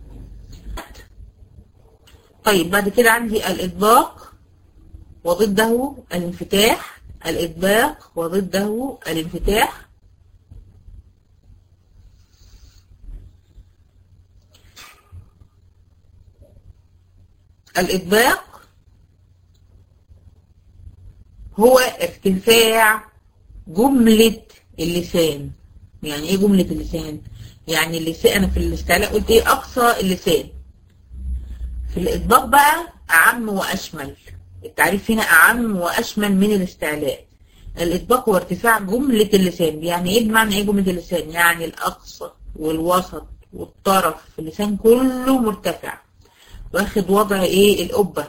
طيب بعد كده عندي الإطباق وضده الانفتاح الإطباق وضده الانفتاح الإطباق هو ارتفاع جملة اللسان يعني ايه جملة اللسان يعني اللسان انا في الاستعلاء قلت ايه اقصى اللسان في الاطباق بقى اعم واشمل التعريف هنا أعم وأشمل من الاستعلاء الإطباق هو ارتفاع جملة اللسان يعني إيه بمعنى إيه جملة اللسان يعني الأقصى والوسط والطرف اللسان كله مرتفع واخد وضع إيه القبة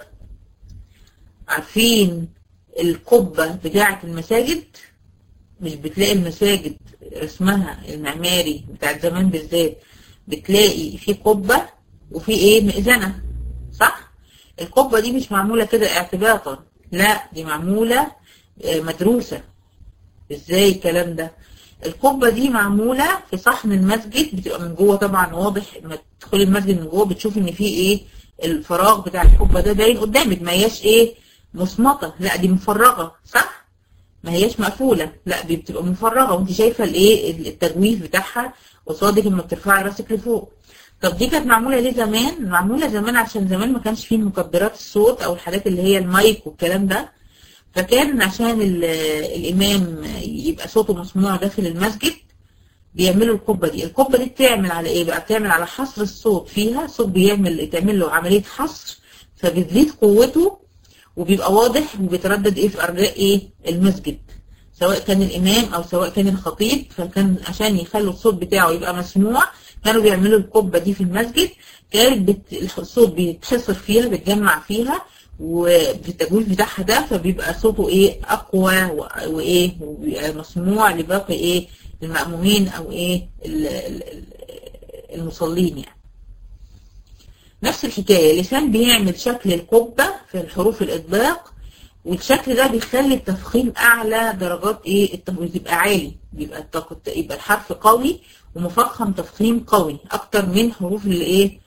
عارفين القبة بتاعة المساجد مش بتلاقي المساجد رسمها المعماري بتاع زمان بالذات بتلاقي في قبة وفي ايه مئذنة صح القبة دي مش معمولة كده اعتباطا لا دي معمولة آه، مدروسة ازاي الكلام ده القبة دي معمولة في صحن المسجد بتبقى من جوه طبعا واضح لما تدخلي المسجد من جوه بتشوفي ان في ايه الفراغ بتاع القبة ده باين قدامك ما هياش ايه مصمطة لا دي مفرغة صح ما هياش مقفولة لا دي بتبقى مفرغة وانت شايفة الايه التجويف بتاعها قصادك لما بترفعي راسك لفوق طب دي كانت معمولة ليه زمان؟ معمولة زمان عشان زمان ما كانش فيه مكبرات الصوت او الحاجات اللي هي المايك والكلام ده فكان عشان ال- الامام يبقى صوته مسموع داخل المسجد بيعملوا القبة دي القبة دي بتعمل على ايه بقى بتعمل على حصر الصوت فيها الصوت بيعمل تعمل له عملية حصر فبتزيد قوته وبيبقى واضح وبيتردد ايه في ارجاء ايه المسجد سواء كان الامام او سواء كان الخطيب فكان عشان يخلوا الصوت بتاعه يبقى مسموع كانوا بيعملوا القبة دي في المسجد كانت بت... الصوت بيتحصر فيها بيتجمع فيها وبالتجويف بتاعها ده فبيبقى صوته ايه اقوى و... وايه وبيبقى مسموع لباقي ايه المأمومين او ايه ال- ال- ال- المصلين يعني نفس الحكاية اللسان بيعمل شكل القبة في الحروف الإطباق والشكل ده بيخلي التفخيم أعلى درجات إيه التفخيم يبقى عالي بيبقى التق- يبقى الحرف قوي ومفخم تفخيم قوي أكتر من حروف الإيه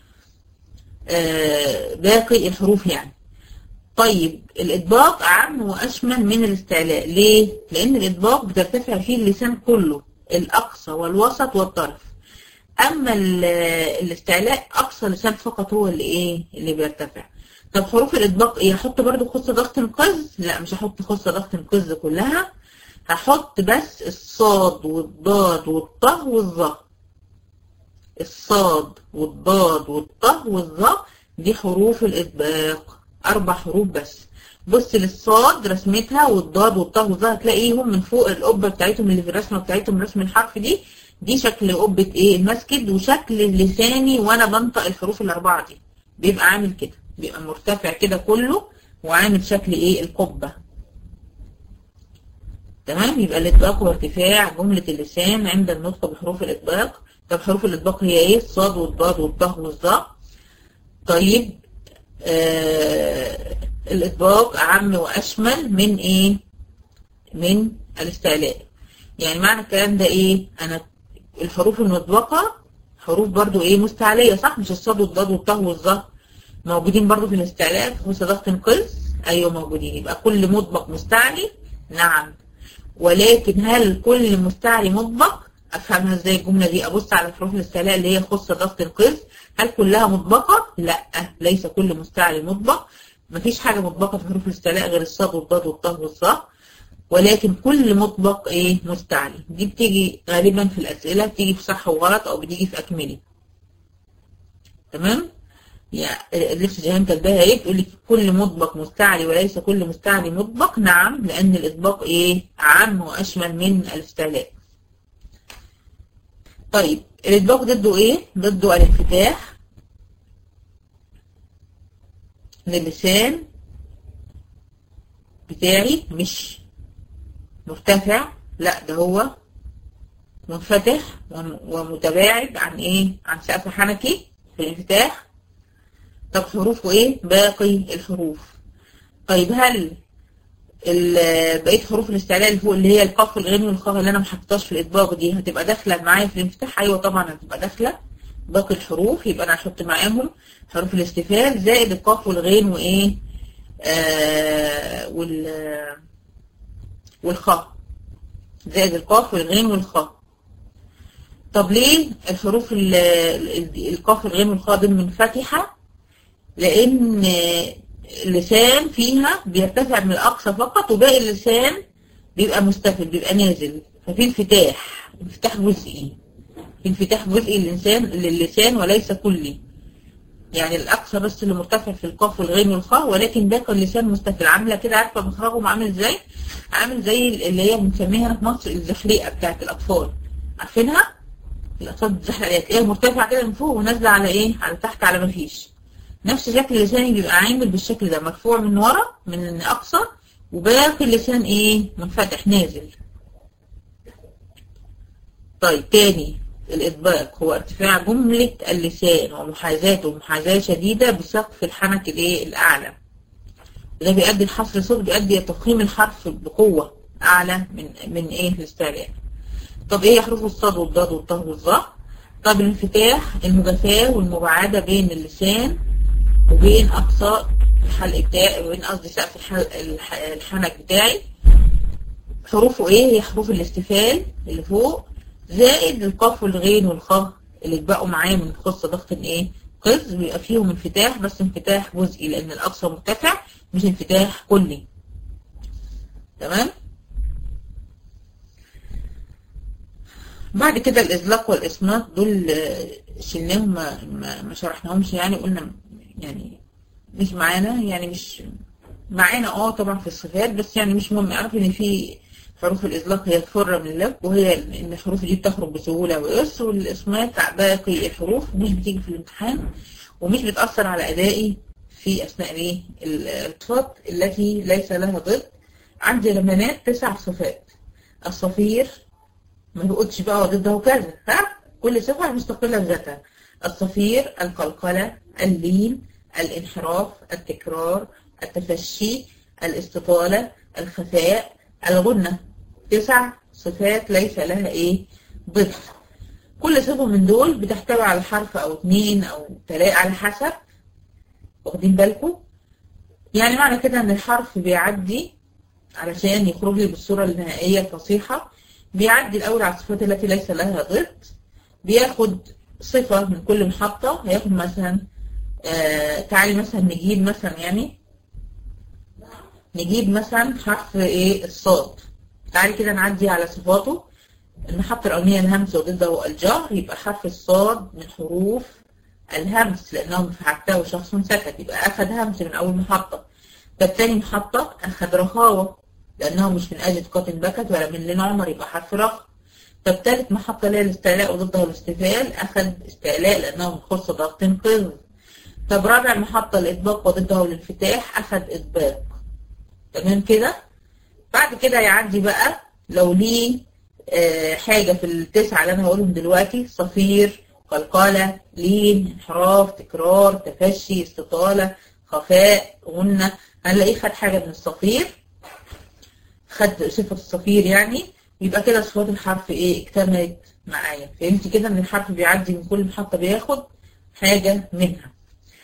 آه باقي الحروف يعني طيب الإطباق أعم وأشمل من الاستعلاء ليه؟ لأن الإطباق بترتفع فيه اللسان كله الأقصى والوسط والطرف أما ال- الاستعلاء أقصى لسان فقط هو اللي إيه اللي بيرتفع طب حروف الإطباق إيه هحط برضو خصة ضغط قز لا مش هحط خصة ضغط قز كلها هحط بس الصاد والضاد والطه والظا الصاد والضاد والطه والظا دي حروف الإطباق أربع حروف بس بص للصاد رسمتها والضاد والطه والظا هتلاقيهم من فوق القبة بتاعتهم اللي في الرسمة بتاعتهم رسم الحرف دي دي شكل قبة ايه المسجد وشكل لساني وانا بنطق الحروف الأربعة دي بيبقى عامل كده بيبقى مرتفع كده كله وعامل شكل ايه القبة تمام يبقى الإطباق هو ارتفاع جملة اللسان عند النطق بحروف الإطباق طب حروف الإطباق هي ايه الصاد والضاد والطه والظا طيب آه الإطباق أعم وأشمل من إيه؟ من الاستعلاء يعني معنى الكلام ده إيه؟ أنا الحروف المطبقة حروف برضو إيه مستعلية صح؟ مش الصاد والضاد والطه والظا موجودين برضو في الاستعلاء في خصوص ضغط قز أيوه موجودين يبقى كل مطبق مستعلي نعم ولكن هل كل مستعلي مطبق؟ أفهمها إزاي الجملة دي أبص على حروف الاستعلاء اللي هي خص ضغط القز هل كلها مطبقة؟ لا ليس كل مستعلي مطبق مفيش حاجة مطبقة في حروف الاستعلاء غير الصاد والضاد والطه والظا ولكن كل مطبق ايه مستعلي دي بتيجي غالبا في الأسئلة بتيجي في صح وغلط أو بتيجي في أكملي تمام؟ يعني اللبس جهان كاتباها ايه بتقول لك كل مطبق مستعلي وليس كل مستعلي مطبق نعم لأن الإطباق ايه عام وأشمل من الاستعلاء طيب الإطباق ضده ايه؟ ضده الانفتاح للسان بتاعي مش مرتفع لا ده هو منفتح ومتباعد عن ايه عن سقف حنكي في الانفتاح طب حروفه ايه باقي الحروف طيب هل بقيه حروف الاستعلاء اللي فوق اللي هي القاف والغين والخاء اللي انا ما حطيتهاش في الاطباق دي هتبقى داخله معايا في الانفتاح ايوه طبعا هتبقى داخله باقي الحروف يبقى انا هحط معاهم حروف الاستفهام زائد القاف والغين وايه آه وال والخاء زائد القاف والغين والخاء طب ليه الحروف القاف والغين والخاء دي منفتحه لان اللسان فيها بيرتفع من الاقصى فقط وباقي اللسان بيبقى مستفل بيبقى نازل ففي انفتاح انفتاح جزئي في انفتاح جزئي للإنسان للسان وليس كلي يعني الأقصى بس اللي مرتفع في القاف والغين والخاء ولكن باقي اللسان مستفل عاملة كده عارفة مخرجهم عامل ازاي؟ عامل زي اللي هي بنسميها في مصر الزحليقة بتاعت الأطفال عارفينها؟ الأطفال بتزحلق عليها تلاقيها مرتفعة كده من فوق ونازلة على إيه؟ على تحت على مفيش نفس شكل لساني بيبقى عامل بالشكل ده مرفوع من ورا من أقصى وباقي اللسان إيه؟ منفتح نازل طيب تاني الإطباق هو ارتفاع جملة اللسان ومحاذاته محاذاة شديدة بسقف الحنك الايه الأعلى ده بيؤدي الحصر صوت بيؤدي تفخيم الحرف بقوة أعلى من من إيه الاستعلاء طب إيه حروف الصاد والضاد والطه والظاء طب الانفتاح المجافاة والمباعدة بين اللسان وبين أقصى الحلق بتاعي وبين قصدي سقف الحلق الحنك بتاعي حروفه ايه هي حروف الاستفال اللي فوق زائد القاف والغين والخاء اللي اتبقوا معايا من خص ضغط ايه قز بيبقى فيهم انفتاح بس انفتاح جزئي لان الاقصى مرتفع مش انفتاح كلي تمام بعد كده الإزلاق والإصمات دول شلناهم ما, ما, ما شرحناهمش يعني قلنا يعني مش معانا يعني مش معانا اه طبعا في الصفات بس يعني مش مهم اعرف ان في حروف الإزلاق هي الفرة من اللب وهي ان الحروف دي بتخرج بسهولة ويسر والإصمات باقي الحروف مش بتيجي في الامتحان ومش بتأثر على أدائي في أثناء الايه الصفات التي ليس لها ضد عندي لمنات تسع صفات الصفير ما بقولش بقى ضده كذا ها كل صفة مستقلة بذاتها الصفير القلقلة اللين الانحراف التكرار التفشي الاستطالة الخفاء الغنة تسع صفات ليس لها ايه ضد كل صفة من دول بتحتوي على حرف او اتنين او تلاقي على حسب واخدين بالكم يعني معنى كده ان الحرف بيعدي علشان يخرج لي بالصورة النهائية الفصيحة بيعدي الأول على الصفات التي ليس لها ضد بياخد صفة من كل محطة هياخد مثلا آه تعالي مثلا نجيب مثلا يعني نجيب مثلا حرف ايه الصاد تعالي كده نعدي على صفاته المحطة الأولانية الهمس وضده الجهر يبقى حرف الصاد من حروف الهمس لأنه فعلته شخص سكت يبقى أخذ همس من أول محطة طب تاني محطة أخذ رخاوة لأنه مش من أجل قاتل بكت ولا من لين عمر يبقى حرف رخ طب تالت محطة اللي هي الاستعلاء وضدها الاستفال أخذ استعلاء لأنه من خص ضغط قذ طب رابع محطة الإطباق وضدها الانفتاح أخذ إطباق تمام كده بعد كده يعدي بقى لو ليه آه حاجة في التسعة اللي أنا هقولهم دلوقتي صفير قلقلة لين انحراف تكرار تفشي استطالة خفاء غنة هنلاقيه خد حاجة من الصفير خد صفة الصفير يعني يبقى كده صفات الحرف ايه اكتملت معايا فهمتي كده ان الحرف بيعدي من كل محطة بياخد حاجة منها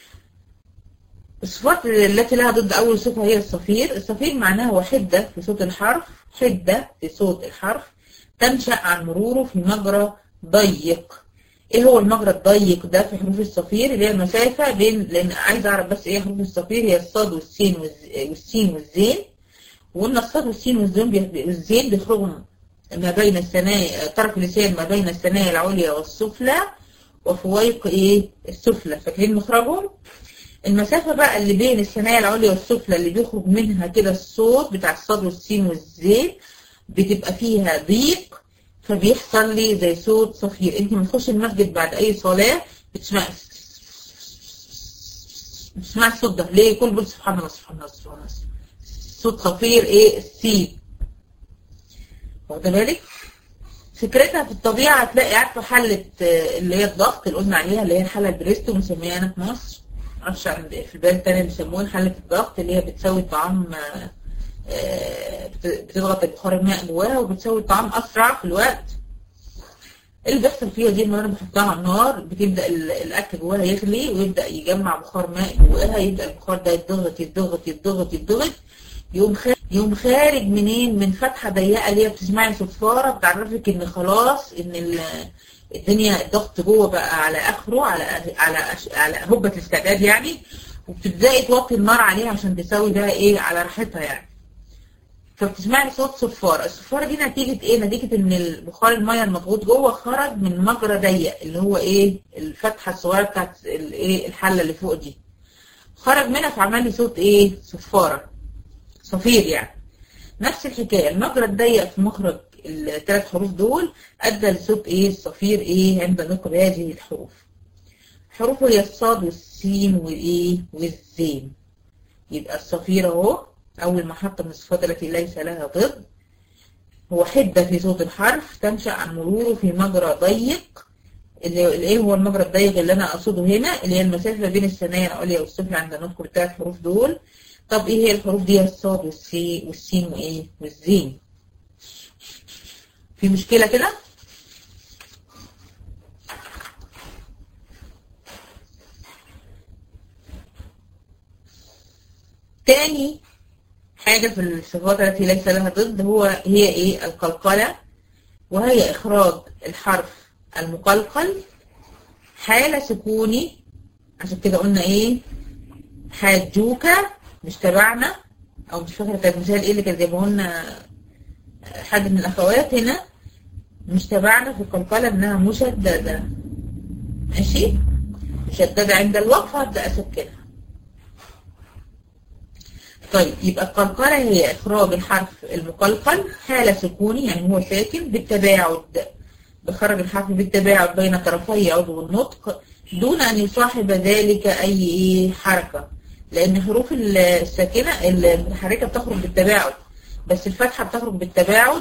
الصفات التي لها ضد أول صفة هي الصفير الصفير معناه هو حدة في صوت الحرف حدة في صوت الحرف تنشأ عن مروره في مجرى ضيق ايه هو المجرى الضيق ده في حروف الصفير اللي هي المسافة بين لان عايز اعرف بس ايه حروف الصفير هي الصاد والسين والسين والزين وقلنا الصاد والسين والزين والزين بيخرجوا ما بين الثنايا طرف اللسان ما بين الثنايا العليا والسفلى وفويق ايه السفلى فاكرين مخرجهم المسافة بقى اللي بين الثنايا العليا والسفلى اللي بيخرج منها كده الصوت بتاع الصاد والسين والزين بتبقى فيها ضيق فبيحصل لي زي صوت صفير انت لما تخش المسجد بعد اي صلاة بتسمع بتسمع الصوت ده ليه كل بيقول سبحان الله سبحان الله سبحان الله صوت صفير ايه السين واخده بالك فكرتها في الطبيعة هتلاقي عارفة حلة اللي هي الضغط اللي قلنا عليها اللي هي الحلة البريستو بنسميها هنا في مصر معرفش عند في البلاد التانية بيسموها حلة الضغط اللي هي بتسوي الطعام بتضغط البخار الماء جواها وبتسوي الطعام اسرع في الوقت اللي بيحصل فيها دي لما انا بحطها على النار بتبدا الاكل جواها يغلي ويبدا يجمع بخار ماء جواها يبدا البخار ده يتضغط يتضغط يتضغط يتضغط يقوم خارج يقوم خارج منين من فتحه ضيقه اللي هي بتسمعي صفاره بتعرفك ان خلاص ان الدنيا الضغط جوه بقى على اخره على على على هبه الاستعداد يعني وبتبداي توطي النار عليها عشان تسوي بقى ايه على راحتها يعني فبتسمعي صوت صفارة الصفارة دي نتيجة ايه نتيجة ان البخار المية المضغوط جوه خرج من مجرى ضيق اللي هو ايه الفتحة الصغيرة بتاعت الايه الحلة اللي فوق دي خرج منها فعمل لي صوت ايه صفارة صفير يعني نفس الحكاية المجرى الضيق في مخرج الثلاث حروف دول ادى لصوت ايه الصفير ايه عند نطق هذه الحروف حروفه هي الصاد والسين والايه والزين يبقى الصفير اهو أول محطة من الصفات التي ليس لها ضد هو حدة في صوت الحرف تنشأ عن مروره في مجرى ضيق اللي اللي ايه هو المجرى الضيق اللي انا اقصده هنا اللي هي المسافه بين الثانيه العليا والسفلى عند نطق الثلاث حروف دول طب ايه هي الحروف دي الصاد والسي والسين وايه والزين في مشكله كده تاني حاجة في الصفات التي ليس لها ضد هو هي ايه القلقلة وهي إخراج الحرف المقلقل حال سكوني عشان كده قلنا ايه حاجوك مش تبعنا او مش فاكرة كانت مثال ايه اللي كان جايبه لنا حد من الاخوات هنا مش تبعنا في القلقلة انها مشددة ماشي مشددة عند الوقفة هبدأ اسكنها طيب يبقى القلقلة هي إخراج الحرف المقلقل حال سكوني يعني هو ساكن بالتباعد بخرج الحرف بالتباعد بين طرفي عضو النطق دون أن يصاحب ذلك أي إيه حركة لأن حروف الساكنة المتحركة بتخرج بالتباعد بس الفتحة بتخرج بالتباعد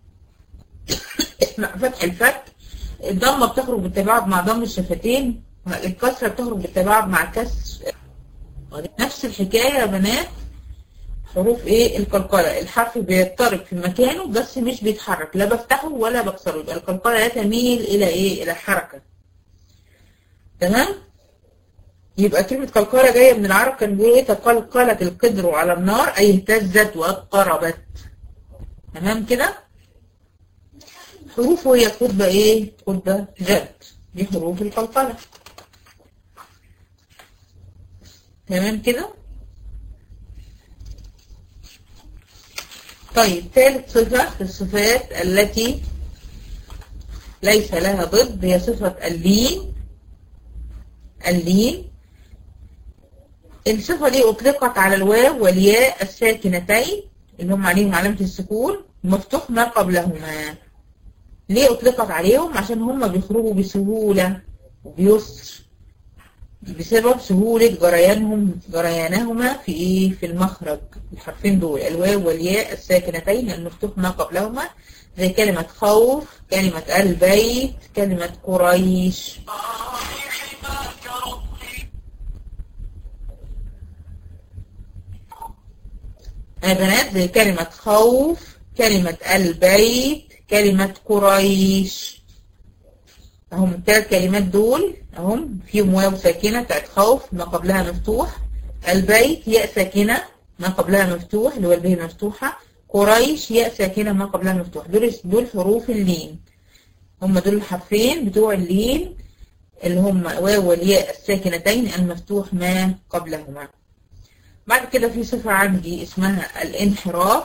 مع فتح الفتح الضمة بتخرج بالتباعد مع ضم الشفتين الكسرة بتخرج بالتباعد مع كسر نفس الحكاية يا بنات حروف ايه القلقلة الحرف بيضطرب في مكانه بس مش بيتحرك لا بفتحه ولا بكسره يبقى القلقلة لا تميل الى ايه الى الحركة تمام يبقى كلمة قلقلة جاية من العرب كان بيقول ايه تقلقلت القدر على النار اي اهتزت واضطربت تمام كده حروفه هي خطبة ايه خطبة جد دي حروف القلقلة تمام كده طيب ثالث صفة في الصفات التي ليس لها ضد هي صفة اللين اللين الصفة دي أطلقت على الواو والياء الساكنتين اللي هم عليهم علامة السكون مفتوح ما قبلهما ليه أطلقت عليهم عشان هم بيخرجوا بسهولة وبيسر بسبب سهولة جريانهم جريانهما في ايه في المخرج الحرفين دول الواو والياء الساكنتين المفتوح ما قبلهما زي كلمة خوف كلمة البيت كلمة قريش يا بنات زي كلمة خوف كلمة البيت كلمة قريش اهم الثلاث كلمات دول اهم فيهم واو ساكنه بتاعت خوف ما قبلها مفتوح البيت ياء ساكنه ما قبلها مفتوح اللي هو الباء مفتوحه قريش ياء ساكنه ما قبلها مفتوح دول دول حروف اللين هم دول الحرفين بتوع اللين اللي هم واو والياء الساكنتين المفتوح ما قبلهما بعد كده في صفة عندي اسمها الانحراف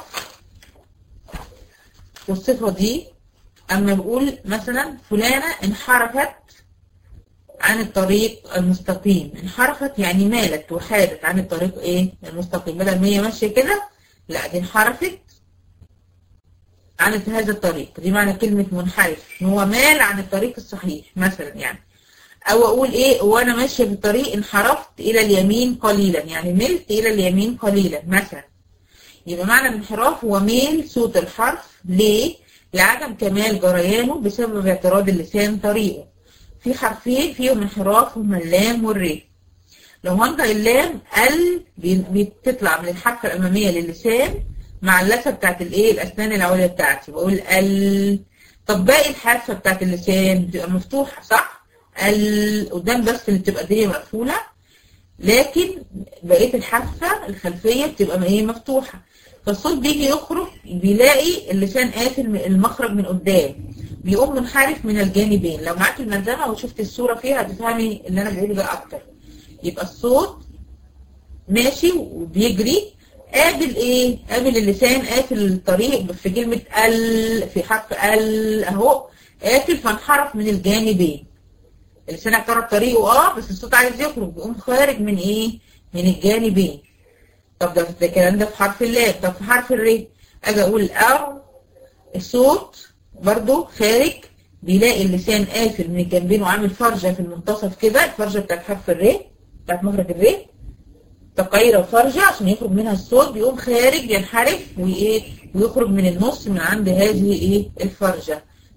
والصفة دي أما بقول مثلا فلانة انحرفت عن الطريق المستقيم انحرفت يعني مالت وحادت عن الطريق ايه المستقيم بدل ما هي ماشية كده لا دي انحرفت عن هذا الطريق دي معنى كلمة منحرف ان هو مال عن الطريق الصحيح مثلا يعني او اقول ايه وانا ماشية في الطريق انحرفت الى اليمين قليلا يعني ملت الى اليمين قليلا مثلا يبقى معنى الانحراف هو ميل صوت الحرف ليه لعدم كمال جريانه بسبب اعتراض اللسان طريقه في حرفين فيهم انحراف هما اللام والري لو هنطق اللام ال بتطلع من الحركة الأمامية للسان مع اللثة بتاعت الايه الأسنان العليا بتاعتي بقول ال طب باقي الحافة بتاعت اللسان بتبقى مفتوحة صح؟ ال قدام بس اللي بتبقى الدنيا مقفولة لكن بقية الحافة الخلفية بتبقى ايه مفتوحة فالصوت بيجي يخرج بيلاقي اللسان قافل المخرج من قدام بيقوم منحرف من الجانبين لو معاك الملزمه وشفت الصوره فيها هتفهمي اللي انا بقوله ده اكتر يبقى الصوت ماشي وبيجري قابل ايه قابل اللسان قافل الطريق في كلمه ال في حرف ال اهو قافل فانحرف من الجانبين اللسان اعترض طريقه اه بس الصوت عايز يخرج بيقوم خارج من ايه من الجانبين طب ده ده الكلام ده في حرف اللام طب في حرف الري اجي اقول او الصوت برضو خارج بيلاقي اللسان قافل من الجنبين وعامل فرجة في المنتصف كده الفرجة بتاعت حرف الري بتاعت مخرج الري تقيرة وفرجة عشان يخرج منها الصوت بيقوم خارج ينحرف وايه ويخرج من النص من عند هذه ايه الفرجة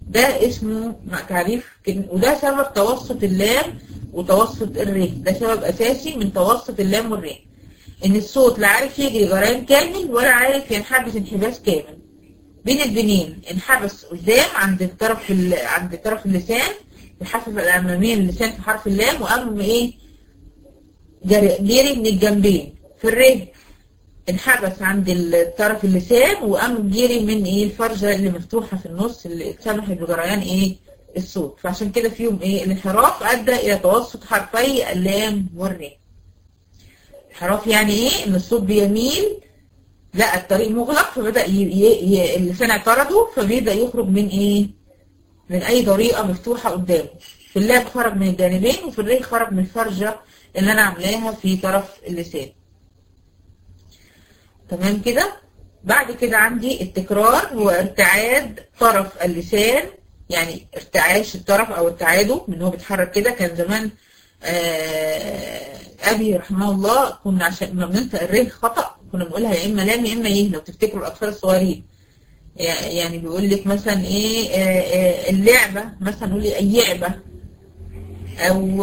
ده اسمه تعريف وده سبب توسط اللام وتوسط الر ده سبب اساسي من توسط اللام والر ان الصوت لا عارف يجري جريان كامل ولا عارف ينحبس انحباس كامل بين البنين انحبس قدام عند الطرف عند طرف اللسان الحافه الاماميه للسان في حرف اللام وقام ايه جري, جري من الجنبين في الر انحبس عند طرف اللسان وقام جري من ايه الفرجه اللي مفتوحه في النص اللي سمحت بجريان ايه الصوت فعشان كده فيهم ايه الانحراف ادى الى توسط حرفي اللام والر انحراف يعني ايه ان الصوت بيميل لا الطريق مغلق فبدا ي... ي... اللسان اعترضه فبيبدا يخرج من ايه من اي طريقه مفتوحه قدامه في اللام خرج من الجانبين وفي الريح خرج من الفرجه اللي انا عاملاها في طرف اللسان تمام كده بعد كده عندي التكرار هو ارتعاد طرف اللسان يعني ارتعاش الطرف او ارتعاده من هو بيتحرك كده كان زمان آه ابي رحمه الله كنا عشان لما بننطق الره خطا كنا بنقولها يا اما لام يا اما ايه لو تفتكروا الاطفال الصغيرين يعني بيقول لك مثلا ايه آه آه اللعبه مثلا نقول اي لعبه او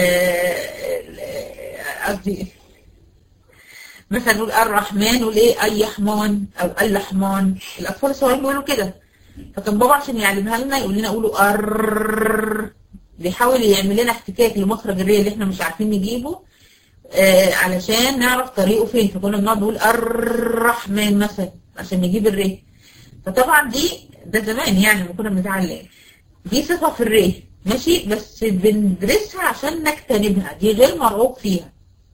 قصدي مثلا نقول الرحمن نقول ايه اي حمان او اللحمان الاطفال الصغيرين بيقولوا كده فكان بابا عشان يعلمها لنا يقول لنا قولوا ار بيحاول يعمل لنا احتكاك لمخرج الري اللي احنا مش عارفين نجيبه آه علشان نعرف طريقه فين فكنا بنقعد نقول الرحمن مثلا عشان نجيب الري فطبعا دي ده زمان يعني لما كنا بنتعلم دي صفه في الري ماشي بس بندرسها عشان نجتنبها دي غير مرغوب فيها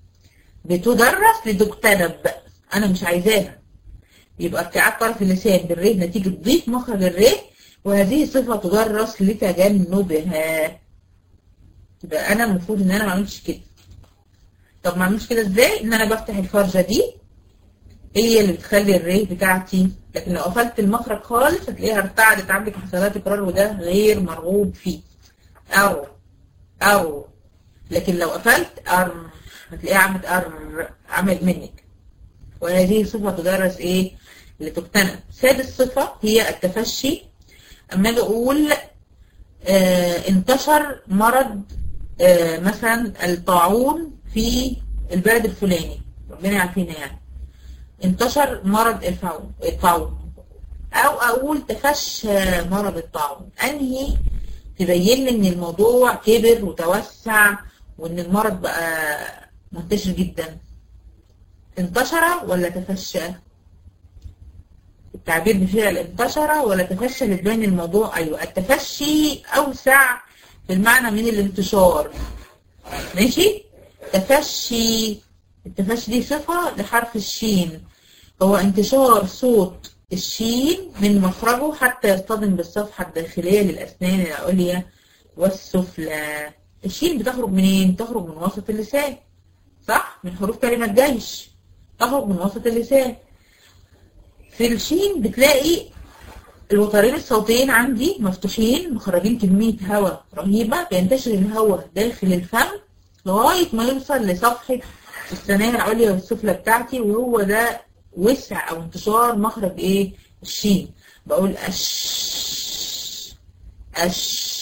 بتدرس لتجتنب انا مش عايزاها يبقى ارتعاد طرف اللسان بالره نتيجة ضيق مخرج الره وهذه صفة تدرس لتجنبها يبقى انا المفروض ان انا ما اعملش كده طب ما اعملش كده ازاي ان انا بفتح الفرجة دي هي اللي بتخلي الره بتاعتي لكن لو قفلت المخرج خالص هتلاقيها ارتعدت عندك حصلات تكرار وده غير مرغوب فيه او او لكن لو قفلت ار هتلاقيها عملت ار عملت منك وهذه صفة تدرس ايه لتقتنع سادس صفة هي التفشي اما اجي اقول آه انتشر مرض آه مثلا الطاعون في البلد الفلاني ربنا يعافينا يعني انتشر مرض الطاعون او اقول تفشى مرض الطاعون انهي تبين لي ان الموضوع كبر وتوسع وان المرض بقى منتشر جدا انتشر ولا تفشى التعبير بفعل انتشر ولا تفشى لتبين الموضوع ايوه التفشي اوسع في المعنى من الانتشار ماشي تفشي التفشي دي صفة لحرف الشين هو انتشار صوت الشين من مخرجه حتى يصطدم بالصفحة الداخلية للأسنان العليا والسفلى الشين بتخرج منين؟ بتخرج من وسط اللسان صح؟ من حروف كلمة جيش تخرج من وسط اللسان في الشين بتلاقي الوترين الصوتيين عندي مفتوحين مخرجين كمية هواء رهيبة بينتشر الهواء داخل الفم لغاية ما يوصل لصفحة الثنايا العليا والسفلى بتاعتي وهو ده وسع او انتشار مخرج ايه الشين بقول اش اش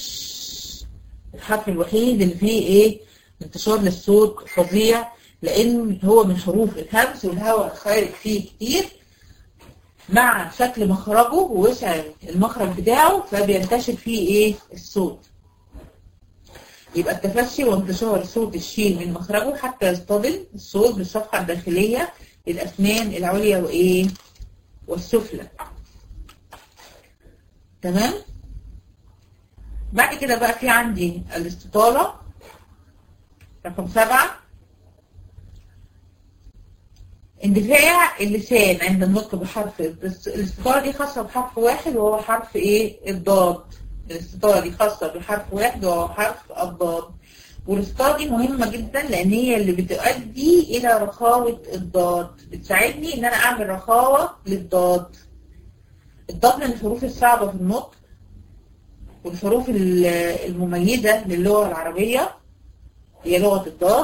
الحرف الوحيد اللي فيه ايه انتشار للصوت فظيع لان هو من حروف الهمس والهواء خارج فيه كتير مع شكل مخرجه ووسع المخرج بتاعه فبينتشر فيه ايه الصوت يبقى التفشي وانتشار صوت الشين من مخرجه حتى يصطدم الصوت بالصفحة الداخلية للأسنان العليا وإيه والسفلى تمام بعد كده بقى في عندي الاستطالة رقم سبعة اندفاع اللسان عند النطق بحرف الاستطالة دي خاصة بحرف واحد وهو حرف ايه الضاد الاستطالة دي خاصة بحرف واحد وهو حرف الضاد والاستطالة دي مهمة جدا لأن هي اللي بتؤدي إلى رخاوة الضاد بتساعدني إن أنا أعمل رخاوة للضاد الضاد من الحروف الصعبة في النطق والحروف المميزة للغة العربية هي لغة الضاد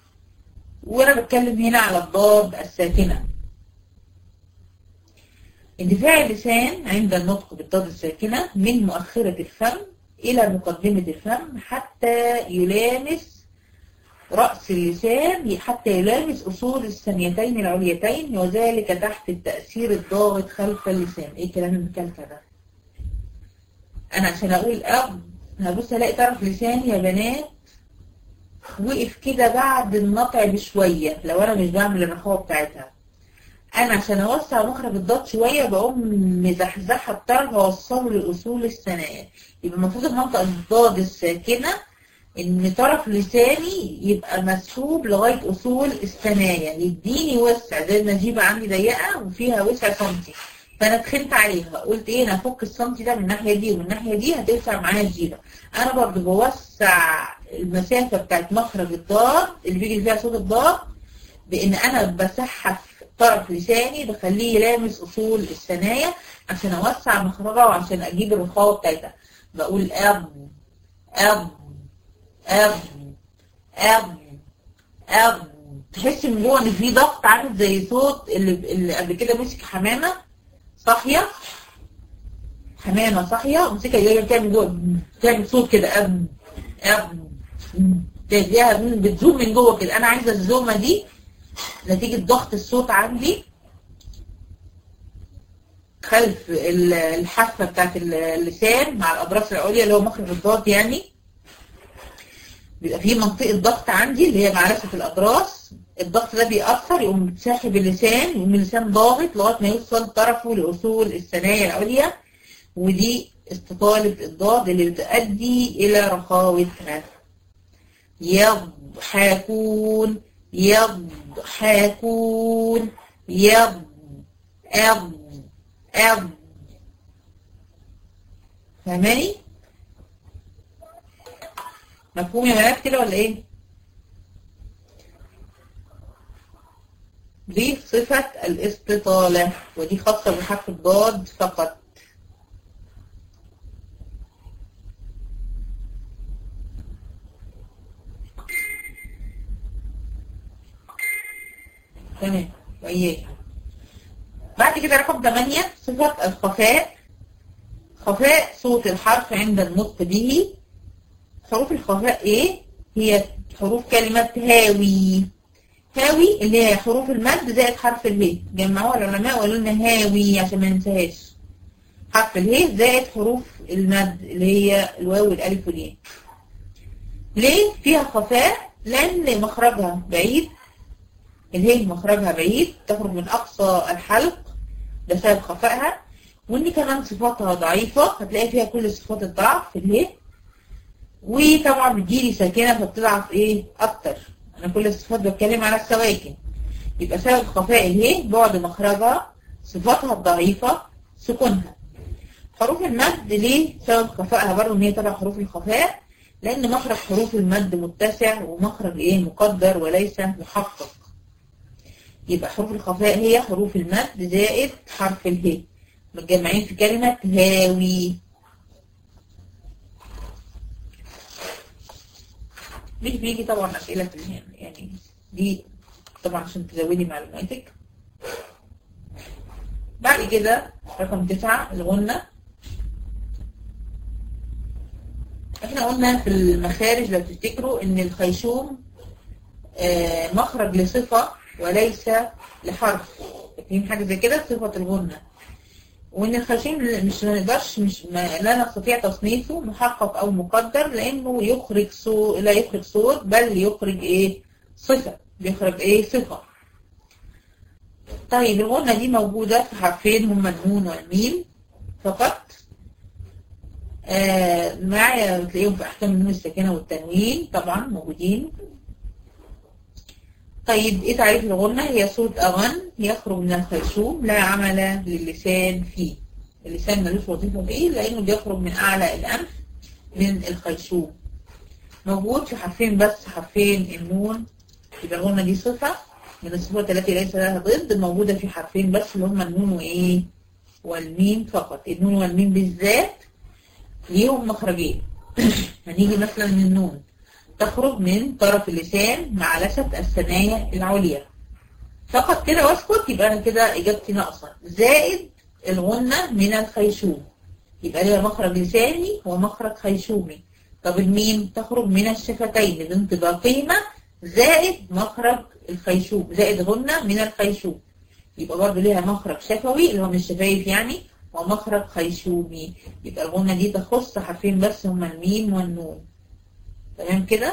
وأنا بتكلم هنا على الضاد الساكنة اندفاع اللسان عند النطق بالضاد الساكنة من مؤخرة الفم إلى مقدمة الفم حتى يلامس رأس اللسان حتى يلامس أصول الثانيتين العليتين وذلك تحت التأثير الضاغط خلف اللسان إيه كلام المكلفة ده أنا عشان أقول أب هبص ألاقي طرف لساني يا بنات وقف كده بعد النطع بشوية لو أنا مش بعمل الرخاوة بتاعتها أنا عشان أوسع مخرج الضاد شوية بقوم مزحزحة الطرف وأوصله لأصول الثنايا يبقى المفروض المنطقة الضاد الساكنة ان طرف لساني يبقى مسحوب لغاية اصول الثنايا يديني وسع زي النجيبة عندي ضيقة وفيها وسع سنتي فانا اتخنت عليها قلت ايه انا افك السنتي ده من الناحية دي ومن الناحية دي هتوسع معايا الجيبة انا برضو بوسع المسافة بتاعت مخرج الضاد اللي بيجي فيها صوت الضاد بان انا بسحف طرف لساني بخليه يلامس اصول الثنايا عشان اوسع مخرجها وعشان اجيب الرخاوة بتاعتها بقول اب اب اب اب اب تحس من جوه ان في ضغط عامل زي صوت اللي, اللي قبل كده مسك حمامه صاحيه حمامه صاحيه ومسكها جايه تعمل جوه تعمل صوت كده اب اب تلاقيها بتزوم من جوه كده انا عايزه الزومه دي نتيجه ضغط الصوت عندي خلف الحافه بتاعت اللسان مع الاضراس العليا اللي هو مخرج الضاد يعني بيبقى في منطقة ضغط عندي اللي هي معرفة الأضراس الضغط ده بيأثر يقوم ساحب اللسان يقوم اللسان ضاغط لغاية ما يوصل طرفه لأصول الثنايا العليا ودي استطالة الضاد اللي بتؤدي إلى رخاوتها يضحكون يضحكون يض أض أض فاهماني؟ مفهوم يا بنات كده ولا ايه دي صفة الاستطالة ودي خاصة بحرف الضاد فقط تمام وإياك بعد كده رقم 8 صفة الخفاء خفاء صوت الحرف عند النطق به حروف الخفاء ايه هي حروف كلمة هاوي هاوي اللي هي حروف المد زائد حرف اله جمعوها العلماء وقالوا لنا هاوي عشان ما ننساهاش حرف اله زائد حروف المد اللي هي الواو والالف والياء ليه فيها خفاء لان مخرجها بعيد الهي مخرجها بعيد تخرج من اقصى الحلق ده سبب خفائها وان كمان صفاتها ضعيفة هتلاقي فيها كل صفات الضعف في الهي وطبعا بتجيلي ساكنة فبتضعف ايه اكتر انا كل الصفات بتكلم على السواكن يبقى سبب خفاء اله بعد مخرجها صفاتها الضعيفة سكونها حروف المد ليه سبب خفائها برضه ان هي تبع حروف الخفاء لان مخرج حروف المد متسع ومخرج ايه مقدر وليس محقق يبقى حروف الخفاء هي حروف المد زائد حرف اله متجمعين في كلمة هاوي مش بيجي طبعا أسئلة في الهام يعني دي طبعا عشان تزودي معلوماتك بعد كده رقم تسعة الغنة احنا قلنا في المخارج لو تفتكروا ان الخيشوم آه مخرج لصفة وليس لحرف فاكرين حاجة زي كده صفة الغنة وان الخشيم مش ما نقدرش مش ما لا نستطيع تصنيفه محقق او مقدر لانه يخرج صوت لا يخرج صوت بل يخرج ايه صفة بيخرج ايه صفة طيب الغنة دي موجودة في حرفين هما النون والميم فقط آه معايا تلاقيهم في احكام النون الساكنة والتنوين طبعا موجودين طيب ايه تعريف الغنة هي صوت اغن يخرج من الخيشوم لا عمل للسان فيه اللسان ملوش وظيفة فيه لانه بيخرج من اعلى الانف من الخيشوم موجود في حرفين بس حرفين النون يبقى الغنة دي صفة من الصفات التي ليس لها ضد موجودة في حرفين بس اللي هما النون وايه والميم فقط النون والميم بالذات ليهم مخرجين هنيجي مثلا من النون تخرج من طرف اللسان مع لثة الثنايا العليا فقط كده واسكت يبقى انا كده اجابتي ناقصة زائد الغنة من الخيشوم يبقى ليها مخرج لساني ومخرج خيشومي طب الميم تخرج من الشفتين بانطباقهما زائد مخرج الخيشوم زائد غنة من الخيشوم يبقى برضه ليها مخرج شفوي اللي هو من الشفايف يعني ومخرج خيشومي يبقى الغنة دي تخص حرفين بس هما الميم والنون تمام كده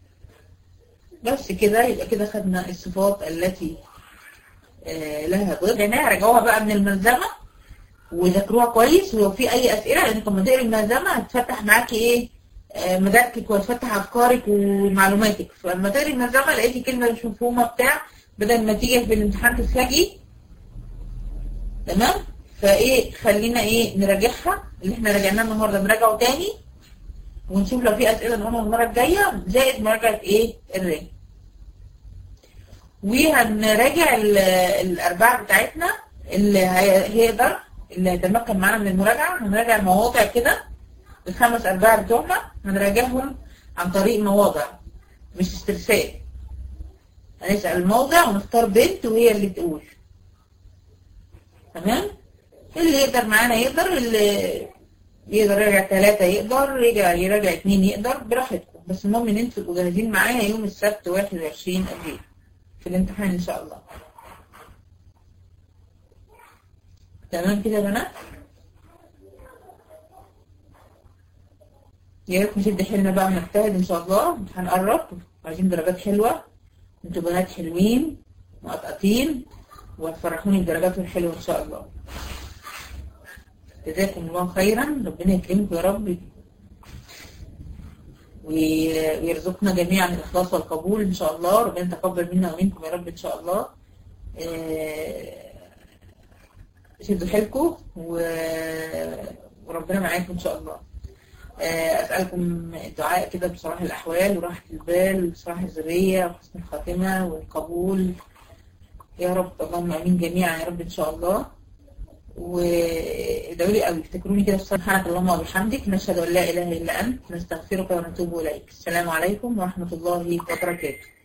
بس كده يبقى كده خدنا الصفات التي آه لها ضد هنا راجعوها بقى من الملزمة وذاكروها كويس ولو في اي اسئله لانكم لما تقري الملزمه هتفتح معاكي ايه آه مداركك وهتفتح افكارك ومعلوماتك فلما تقري الملزمه لقيتي كلمه مش مفهومه بتاع بدل ما تيجي في الامتحان تتفاجئي تمام فايه خلينا ايه نراجعها اللي احنا راجعناه النهارده نراجعه تاني ونشوف لو في اسئله نقولها المره الجايه زائد مراجعه ايه الري وهنراجع الارباع بتاعتنا اللي هيقدر اللي هيتمكن معانا من المراجعه هنراجع المواضع كده الخمس ارباع بتوعنا هنراجعهم عن طريق مواضع مش استرسال هنسال الموضع ونختار بنت وهي اللي تقول تمام اللي يقدر معانا يقدر اللي يقدر يراجع ثلاثة يقدر يراجع يراجع اثنين يقدر براحتكم بس المهم ان انتوا تبقوا جاهزين معايا يوم السبت 21 ابريل في الامتحان ان شاء الله تمام كده يا بنات يا ريت نشد حيلنا بقى ونجتهد ان شاء الله هنقرب عايزين درجات حلوه انتوا بنات حلوين مقطقطين وهتفرحوني بدرجاتكم الحلوه ان شاء الله جزاكم الله خيرا ربنا يكرمكم يا رب ويرزقنا جميعا الاخلاص والقبول ان شاء الله ربنا يتقبل منا ومنكم يا رب ان شاء الله شدوا حيلكم وربنا معاكم ان شاء الله اسالكم الدعاء كده بصلاح الاحوال وراحه البال وصلاح الذريه وحسن الخاتمه والقبول يا رب اللهم امين جميعا يا رب ان شاء الله وادعوا لي قوي افتكروني كده سبحانك اللهم وبحمدك نشهد ان لا اله الا انت نستغفرك ونتوب اليك السلام عليكم ورحمه الله وبركاته